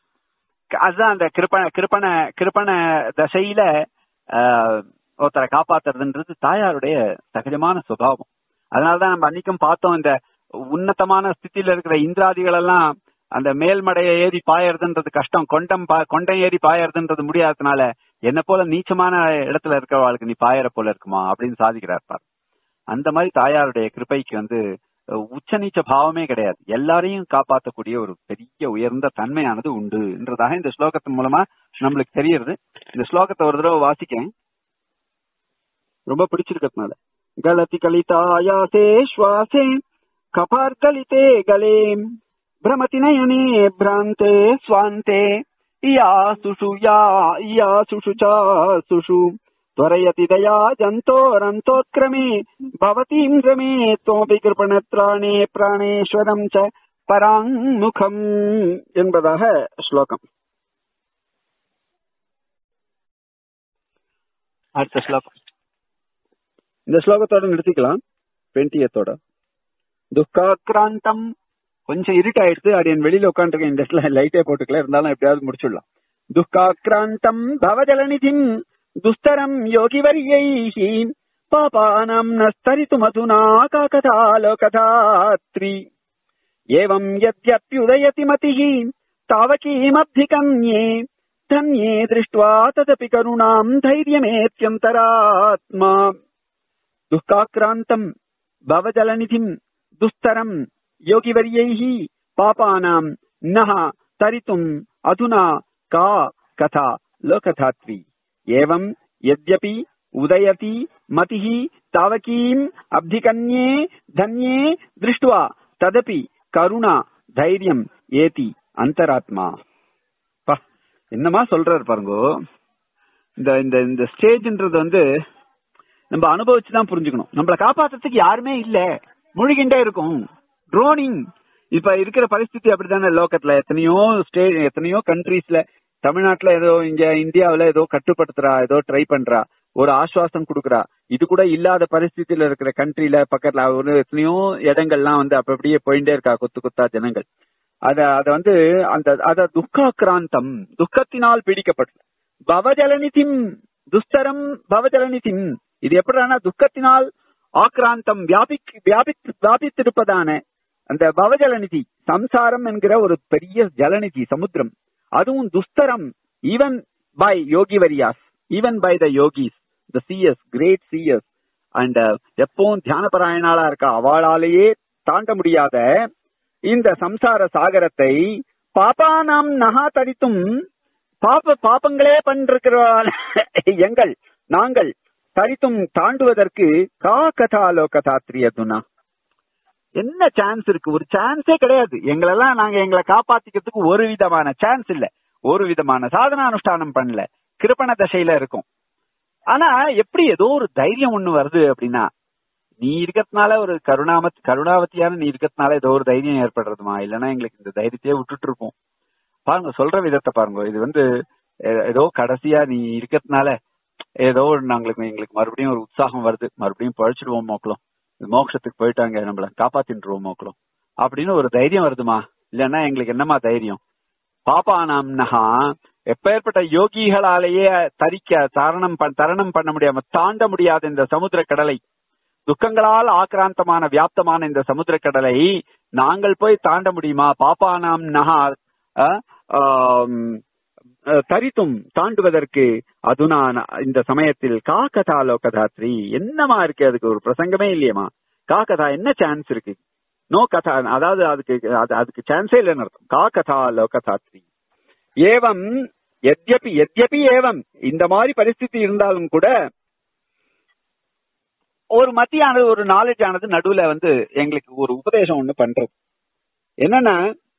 அதுதான் அந்த கிருப்பண கிருப்பண கிருப்பண தசையில ஆஹ், ஒருத்தரை காப்பாத்துறதுன்றது தாயாருடைய சகஜமான சுபாவம் அதனாலதான் நம்ம அன்னைக்கும் பார்த்தோம் இந்த உன்னதமான ஸ்திதியில இருக்கிற இந்திராதிகள் எல்லாம் அந்த மேல்மடையை ஏறி பாயறதுன்றது கஷ்டம் கொண்டம் பா- கொண்டம் ஏறி பாயறதுன்றது முடியாததுனால என்ன போல நீச்சமான இடத்துல இருக்கிறவாளுக்கு நீ பாயற போல இருக்குமா அப்படின்னு சாதிக்கிறார் பாரு அந்த மாதிரி தாயாருடைய கிருபைக்கு வந்து அஹ், உச்ச நீச்ச பாவமே கிடையாது எல்லாரையும் காப்பாற்றக்கூடிய ஒரு பெரிய உயர்ந்த தன்மையானது உண்டுன்றதாக இந்த ஸ்லோகத்தின் மூலமா நம்மளுக்கு தெரியறது இந்த ஸ்லோகத்தை ஒரு தடவை வாசிக்கேன் ரொம்ப பிடிச்சிருக்கிறதுனால கலதி கலிதாயாசே ஸ்வாசே கபார்கலிதே கலே பிரமதி நயனே பிராந்தே ஸ்வாந்தே இயாசுஷு யா இயாசுஷு சாசுஷு त्वरयति दया जन्तोरन्तोत्क्रमे भवतीम् रमे त्वमपि कृपणत्राणे प्राणेश्वरम् च பராங்முகம் என்பதாக ஸ்லோகம் அடுத்த ஸ்லோகம் இந்த ஸ்லோகத்தோட நிறுத்திக்கலாம் டுவெண்ட்டியத்தோட துக்காக்கிராந்தம் கொஞ்சம் இருட்டாயிடுச்சு அப்படி என் வெளியில உட்காந்துருக்கேன் இந்த இடத்துல லைட்டே போட்டுக்கல இருந்தாலும் எப்படியாவது முடிச்சுடலாம் துக்காக்கிராந்தம் பவஜலநிதிம் துஸ்தரம் யோகிவர்யைः பாபானாம் நஸ்தரித்துமதுனா காகதாலோகதாத்ரி एवम् यद्यप्युदयति मतिः तावकीमब्धिकन्ये धन्ये दृष्ट्वा तदपि करुणाम् धैर्यमेत्यन्तरात्मा दुःखाक्रान्तम् भवजलनिधिम् துஸ்தரம் யோகிவரியைः பாபானாம் நஹ தரித்தும் அதுனா கா கதா லோகதாத்வி ஏவம் यद्यपि उदयति मतिः तावकीम् अब्धिकन्ये धन्ये दृष्ट्वा तदपि கருணா தைரியம் ஏதி அந்தராத்மா பா என்னமா சொல்றாரு பாருங்கோ இந்த இந்த இந்த ஸ்டேஜ்ன்றது வந்து நம்ம அனுபவிச்சு தான் புரிஞ்சுக்கணும் நம்மளை காப்பாத்துறதுக்கு யாருமே இல்ல முழுகிண்டே இருக்கும் ட்ரோனிங் இப்ப இருக்கிற பரிஸ்திதி அப்படித்தானே லோக்கத்துல எத்தனையோ ஸ்டே எத்தனையோ கண்ட்ரீஸ்ல தமிழ்நாட்டுல ஏதோ இங்க இந்தியாவுல ஏதோ கட்டுப்படுத்துறா ஏதோ ட்ரை பண்றா ஒரு ஆஸ்வாசம் கொடுக்குறா இது கூட இல்லாத பரிஸ்திதியில இருக்கிற கண்ட்ரில பக்கத்துல ஒரு எத்தனையோ இடங்கள்லாம் வந்து அப்ப அப்படியே போயிட்டே இருக்கா குத்து குத்தா ஜனங்கள் அத அத வந்து அந்த அத துக்காக்கிராந்தம் துக்கத்தினால் பீடிக்கப்பட்டது பவஜலநிதிம் துஸ்தரம் பவஜலநிதிம் இது எப்படின்னா துக்கத்தினால் ஆக்ராந்தம் வியாபி வியாபி வியாபித்திருப்பதான அந்த பவஜலநிதி சம்சாரம் என்கிற ஒரு பெரிய ஜலநிதி சமுத்திரம் அதுவும் துஸ்தரம் ஈவன் பை யோகி வரியாஸ் even by the yogis the sages great sages and எப்பவும் தியானபராயணாளா இருக்கா அவளாலேயே தாண்ட முடியாத இந்த சம்சார சாகரத்தை பாப்பானாம் நகா தரித்தும் பாப்ப பாப்பங்களே பண்றிருக்கிற எங்கள் நாங்கள் தரித்தும் தாண்டுவதற்கு கா கதா லோகதாத்ரியதுனா என்ன சான்ஸ் இருக்கு ஒரு சான்ஸே கிடையாது எங்களெல்லாம் நாங்க எங்களை காப்பாத்திக்கிறதுக்கு ஒரு விதமான சான்ஸ் இல்ல ஒரு விதமான சாதனானுஷ்டானம் பண்ணல கிருப்பண தசையில இருக்கும் ஆனா எப்படி ஏதோ ஒரு தைரியம் ஒண்ணு வருது அப்படின்னா நீ இருக்கிறதுனால ஒரு கருணாமத் கருணாவத்தியான நீ இருக்கிறதுனால ஏதோ ஒரு தைரியம் ஏற்படுறதுமா இல்லைன்னா எங்களுக்கு இந்த தைரியத்தையே விட்டுட்டு இருப்போம் பாருங்க சொல்ற விதத்தை பாருங்க இது வந்து ஏ- ஏதோ கடைசியா நீ இருக்கிறதுனால ஏதோ ஒரு நாங்களுக்கு எங்களுக்கு மறுபடியும் ஒரு உற்சாகம் வருது மறுபடியும் பழிச்சிடுவோம் மோக்கலும் மோட்சத்துக்கு போயிட்டாங்க நம்மள காப்பாத்தின்றுவோம் மோக்கலும் அப்படின்னு ஒரு தைரியம் வருதுமா இல்லைன்னா எங்களுக்கு என்னமா தைரியம் பாப்பானாம்னஹா எப்பேற்பட்ட யோகிகளாலேயே தரிக்க தரணம் பண்- தரணம் பண்ண முடியாம தாண்ட முடியாத இந்த சமுத்திர கடலை துக்கங்களால் ஆக்ராந்தமான வியாப்தமான இந்த சமுத்திர கடலை நாங்கள் போய் தாண்ட முடியுமா பாப்பானாம் நகா அஹ், ஆம், அஹ், தரித்தும் தாண்டுவதற்கு அதுனா ந- இந்த சமயத்தில் காக்கதா லோகதாத்ரி என்னமா இருக்கு அதுக்கு ஒரு பிரசங்கமே இல்லையேமா காக்கதா என்ன சான்ஸ் இருக்கு நோ கதா அதாவது அதுக்கு அது அதுக்கு சான்ஸே இல்லைன்னு அர்த்தம் காக்கதா லோகதாத்ரி ஏவம் எத்யபி எத்யபி ஏவம் இந்த மாதிரி பரிஸ்திதி இருந்தாலும் கூட ஒரு மத்தியானது ஒரு நாலேஜ் ஆனது நடுவுல வந்து எங்களுக்கு ஒரு உபதேசம் ஒண்ணு பண்றது என்னன்னா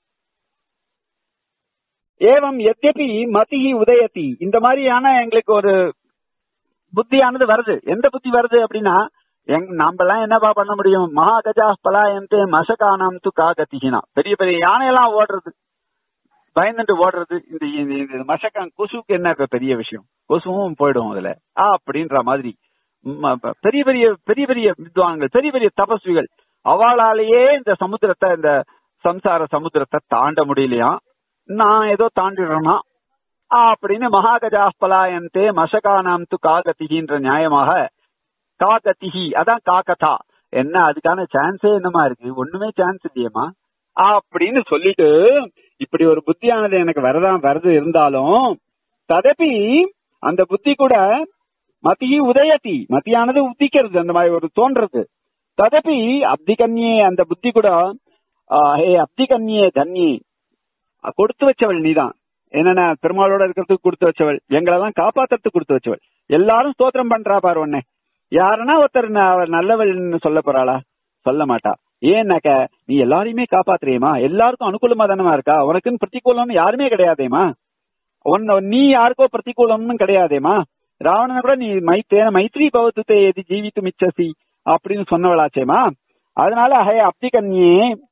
ஏவம் எத்யபி மதிஹி உதயதி இந்த மாதிரியான எங்களுக்கு ஒரு புத்தியானது வருது எந்த புத்தி வருது அப்படின்னா எங் நாமெல்லாம் என்னப்பா பண்ண முடியும் மகா கஜா பலாயந்தே மசகானாம் து காகத்திகினா பெரிய பெரிய யானையெல்லாம் ஓடுறது பயந்துட்டு ஓடுறது இந்த இந்த- இந்த மசக்கான் கொசுக்கு என்ன இப்ப பெரிய விஷயம் கொசுவும் போயிடும் அதுல ஆ அப்படின்ற மாதிரி ம, ப- பெரிய பெரிய பெரிய பெரிய வித்வான்கள் பெரிய பெரிய தபஸ்விகள் அவளாலேயே இந்த சமுத்திரத்தை இந்த சம்சார சமுத்திரத்தை தாண்ட முடியலையா நான் ஏதோ தாண்டிடுறேனா அப்படின்னு மகாகஜா பலாயந்தே மசகானாம் து காகத்திகின்ற நியாயமாக காகத்திகி அதான் காக்கதா என்ன அதுக்கான சான்ஸே என்னமா இருக்கு ஒண்ணுமே சான்ஸ் இல்லையேமா அப்படின்னு சொல்லிட்டு இப்படி ஒரு புத்தியானது எனக்கு வரதான் வருது இருந்தாலும் ததப்பி அந்த புத்தி கூட மத்தியி உதயத்தி மத்தியானது உதிக்கிறது அந்த மாதிரி ஒரு தோன்றது ததப்பி அப்திகன்யே அந்த புத்தி கூட ஆ, ஹே அப்திகன்யே தன்யே அ, கொடுத்து வச்சவள் நீதான் என்னன்னா பெருமாளோட இருக்கிறதுக்கு கொடுத்து வச்சவள் எங்களெல்லாம் காப்பாத்துறதுக்கு கொடுத்து வச்சவள் எல்லாரும் ஸ்தோத்திரம் பண்றா பாரு உன்னை யாருன்னா ஒருத்தர் ந- அவ நல்லவள்னு சொல்ல போறாளா சொல்ல மாட்டா ஏன்னாக்க நீ எல்லாரையுமே காப்பாத்துறியேமா எல்லாருக்கும் அனுகூலமா தானமா இருக்கா உனக்குன்னு பிரதிகூலம்னு யாருமே கிடையாதேமா உன்ன நீ யாருக்கோ பிரதிகூலம்னு கிடையாதேமா ராவணனை கூட நீ மைத்தேன மைத்ரி பவத்துத்தே எதி ஜீவித்து மிச்சசி அப்படின்னு சொன்னவளாச்சேமா அதனால ஹே அப்தி கன்யே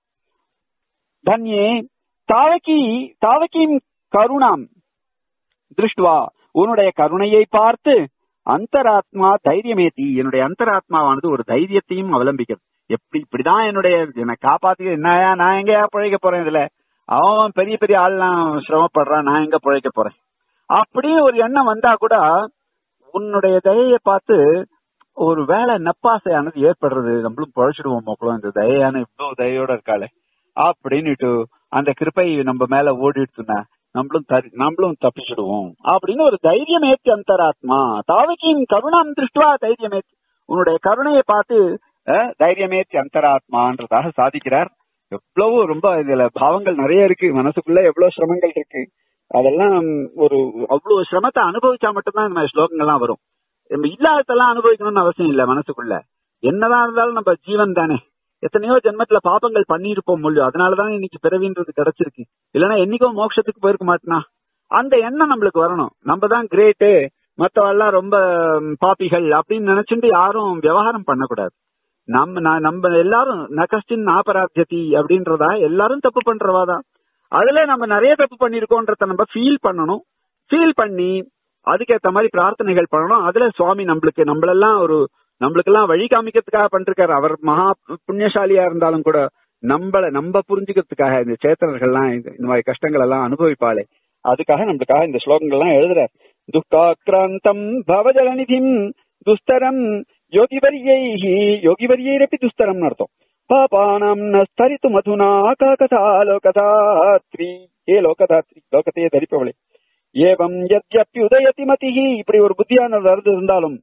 தன்யே தாவகி தாவகிம் கருணாம் திருஷ்டுவா உன்னுடைய கருணையை பார்த்து அந்தராத்மா தைரியமேத்தி என்னுடைய அந்தராத்மாவானது ஒரு தைரியத்தையும் அவலம்பிக்கிறது எப்படி இப்படிதான் என்னுடைய என்னை காப்பாத்தி என்னயா நான் எங்கயா பிழைக்க போறேன் இதுல அவன் பெரிய பெரிய ஆள்லாம் சிரமப்படுறான் நான் எங்க பிழைக்க போறேன் அப்படின்னு ஒரு எண்ணம் வந்தா கூட உன்னுடைய தயையை பார்த்து ஒரு வேலை நப்பாசையானது ஏற்படுறது நம்மளும் பழச்சிடுவோம் மக்களும் இந்த தயையான இவ்வளவு தயையோட இருக்காளே அப்படின்னுட்டு அந்த கிருப்பை நம்ம மேல ஓடிடுச்சுன்னா நம்மளும் தரி நம்மளும் தப்பிச்சிடுவோம் அப்படின்னு ஒரு தைரியம் ஏற்றி அந்தராத்மா தாவகியின் கருணாம் திருஷ்டுவா தைரியம் ஏற்றி உன்னுடைய கருணையை பார்த்து அஹ், தைரியமேத்தி அந்தராத்மான்றதாக சாதிக்கிறார் எவ்வளவு ரொம்ப இதுல பாவங்கள் நிறைய இருக்கு மனசுக்குள்ள எவ்வளவு சிரமங்கள் இருக்கு அதெல்லாம் ஒரு அவ்வளவு சிரமத்தை அனுபவிச்சா மட்டும்தான் இந்த மாதிரி ஸ்லோகங்கள்லாம் வரும் நம்ம இல்லாததெல்லாம் அனுபவிக்கணும்னு அவசியம் இல்ல மனசுக்குள்ள என்னதான் இருந்தாலும் நம்ம ஜீவன் தானே எத்தனையோ ஜென்மத்துல பாபங்கள் பண்ணியிருப்போம் முடியும் அதனாலதான் இன்னைக்கு பிறவின்றது கிடைச்சிருக்கு இல்லைன்னா என்னைக்கோ மோட்சத்துக்கு போயிருக்க மாட்டேனா அந்த எண்ணம் நம்மளுக்கு வரணும் நம்ம தான் கிரேட்டு மத்தவெல்லாம் ரொம்ப ம், பாப்பிகள் அப்படின்னு நினைச்சுட்டு யாரும் விவகாரம் பண்ணக்கூடாது நம்ம நான் நம்ம எல்லாரும் நகஸ்டின் நாபராத்தியதி அப்படின்றதா எல்லாரும் தப்பு பண்றவாதான் அதுல நம்ம நிறைய தப்பு பண்ணிருக்கோன்றத நம்ம ஃபீல் பண்ணணும் ஃபீல் பண்ணி அதுக்கேத்த மாதிரி பிரார்த்தனைகள் பண்ணணும் அதுல சுவாமி நம்மளுக்கு நம்மளெல்லாம் ஒரு நம்மளுக்கெல்லாம் வழி காமிக்கிறதுக்காக பண்றாரு அவர் மகா புண்ணியசாலியா இருந்தாலும் கூட நம்மள நம்ம புரிஞ்சுக்கிறதுக்காக இந்த சேத்தனர்கள்லாம் இந்த இந்த மாதிரி கஷ்டங்கள் எல்லாம் அனுபவிப்பாளே அதுக்காக நம்மளுக்காக இந்த ஸ்லோகங்கள்லாம் எழுதுறார் துக்காக்ராந்தம் பவஜலநிதிம் துஸ்தரம் யோகிவரியைஹி யோகிவரியைரப்பி துஸ்தரம்னு அர்த்தம் பாபானாம் நஸ்தரித்து மதுனா காகதா லோகதாத்ரி ஏ லோகதாத்ரி லோகத்தையே தரிப்பவளே ஏவம் யத்யப்பி உதயதி மதிஹி இப்படி ஒரு புத்தியானது வருது இருந்தாலும்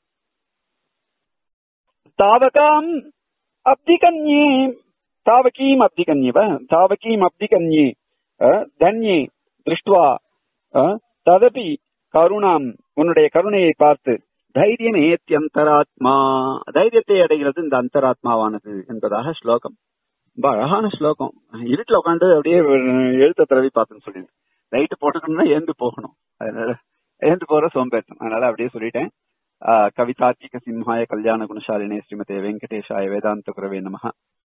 தாவகாம் அப்திகன்யே தாவகீம் அப்திகன்யவ தாவகீம் அப்திகன்யே அஹ், தன்யே திருஷ்டுவா அஹ், ததபி கருணாம் உன்னுடைய கருணையை பார்த்து தைரியம் ஏத்தியந்தராத்மா தைரியத்தை அடைகிறது இந்த அந்தராத்மாவானது என்பதாக ஸ்லோகம் ரொம்ப அழகான ஸ்லோகம் இருட்டுல உட்காந்து அப்படியே எழுத்த தடவி பார்த்துன்னு சொல்லிடு லைட் போட்டுக்கணும்னா ஏந்து போகணும் அதனால ஏந்து போற சோம்பேற்றம் அதனால அப்படியே சொல்லிட்டேன் ஆஹ் கவிதார்க்கிக சிம்ஹாய கல்யாண குணசாலினே ஸ்ரீமதே வெங்கடேஷாய வேதாந்த குரவே நமஹ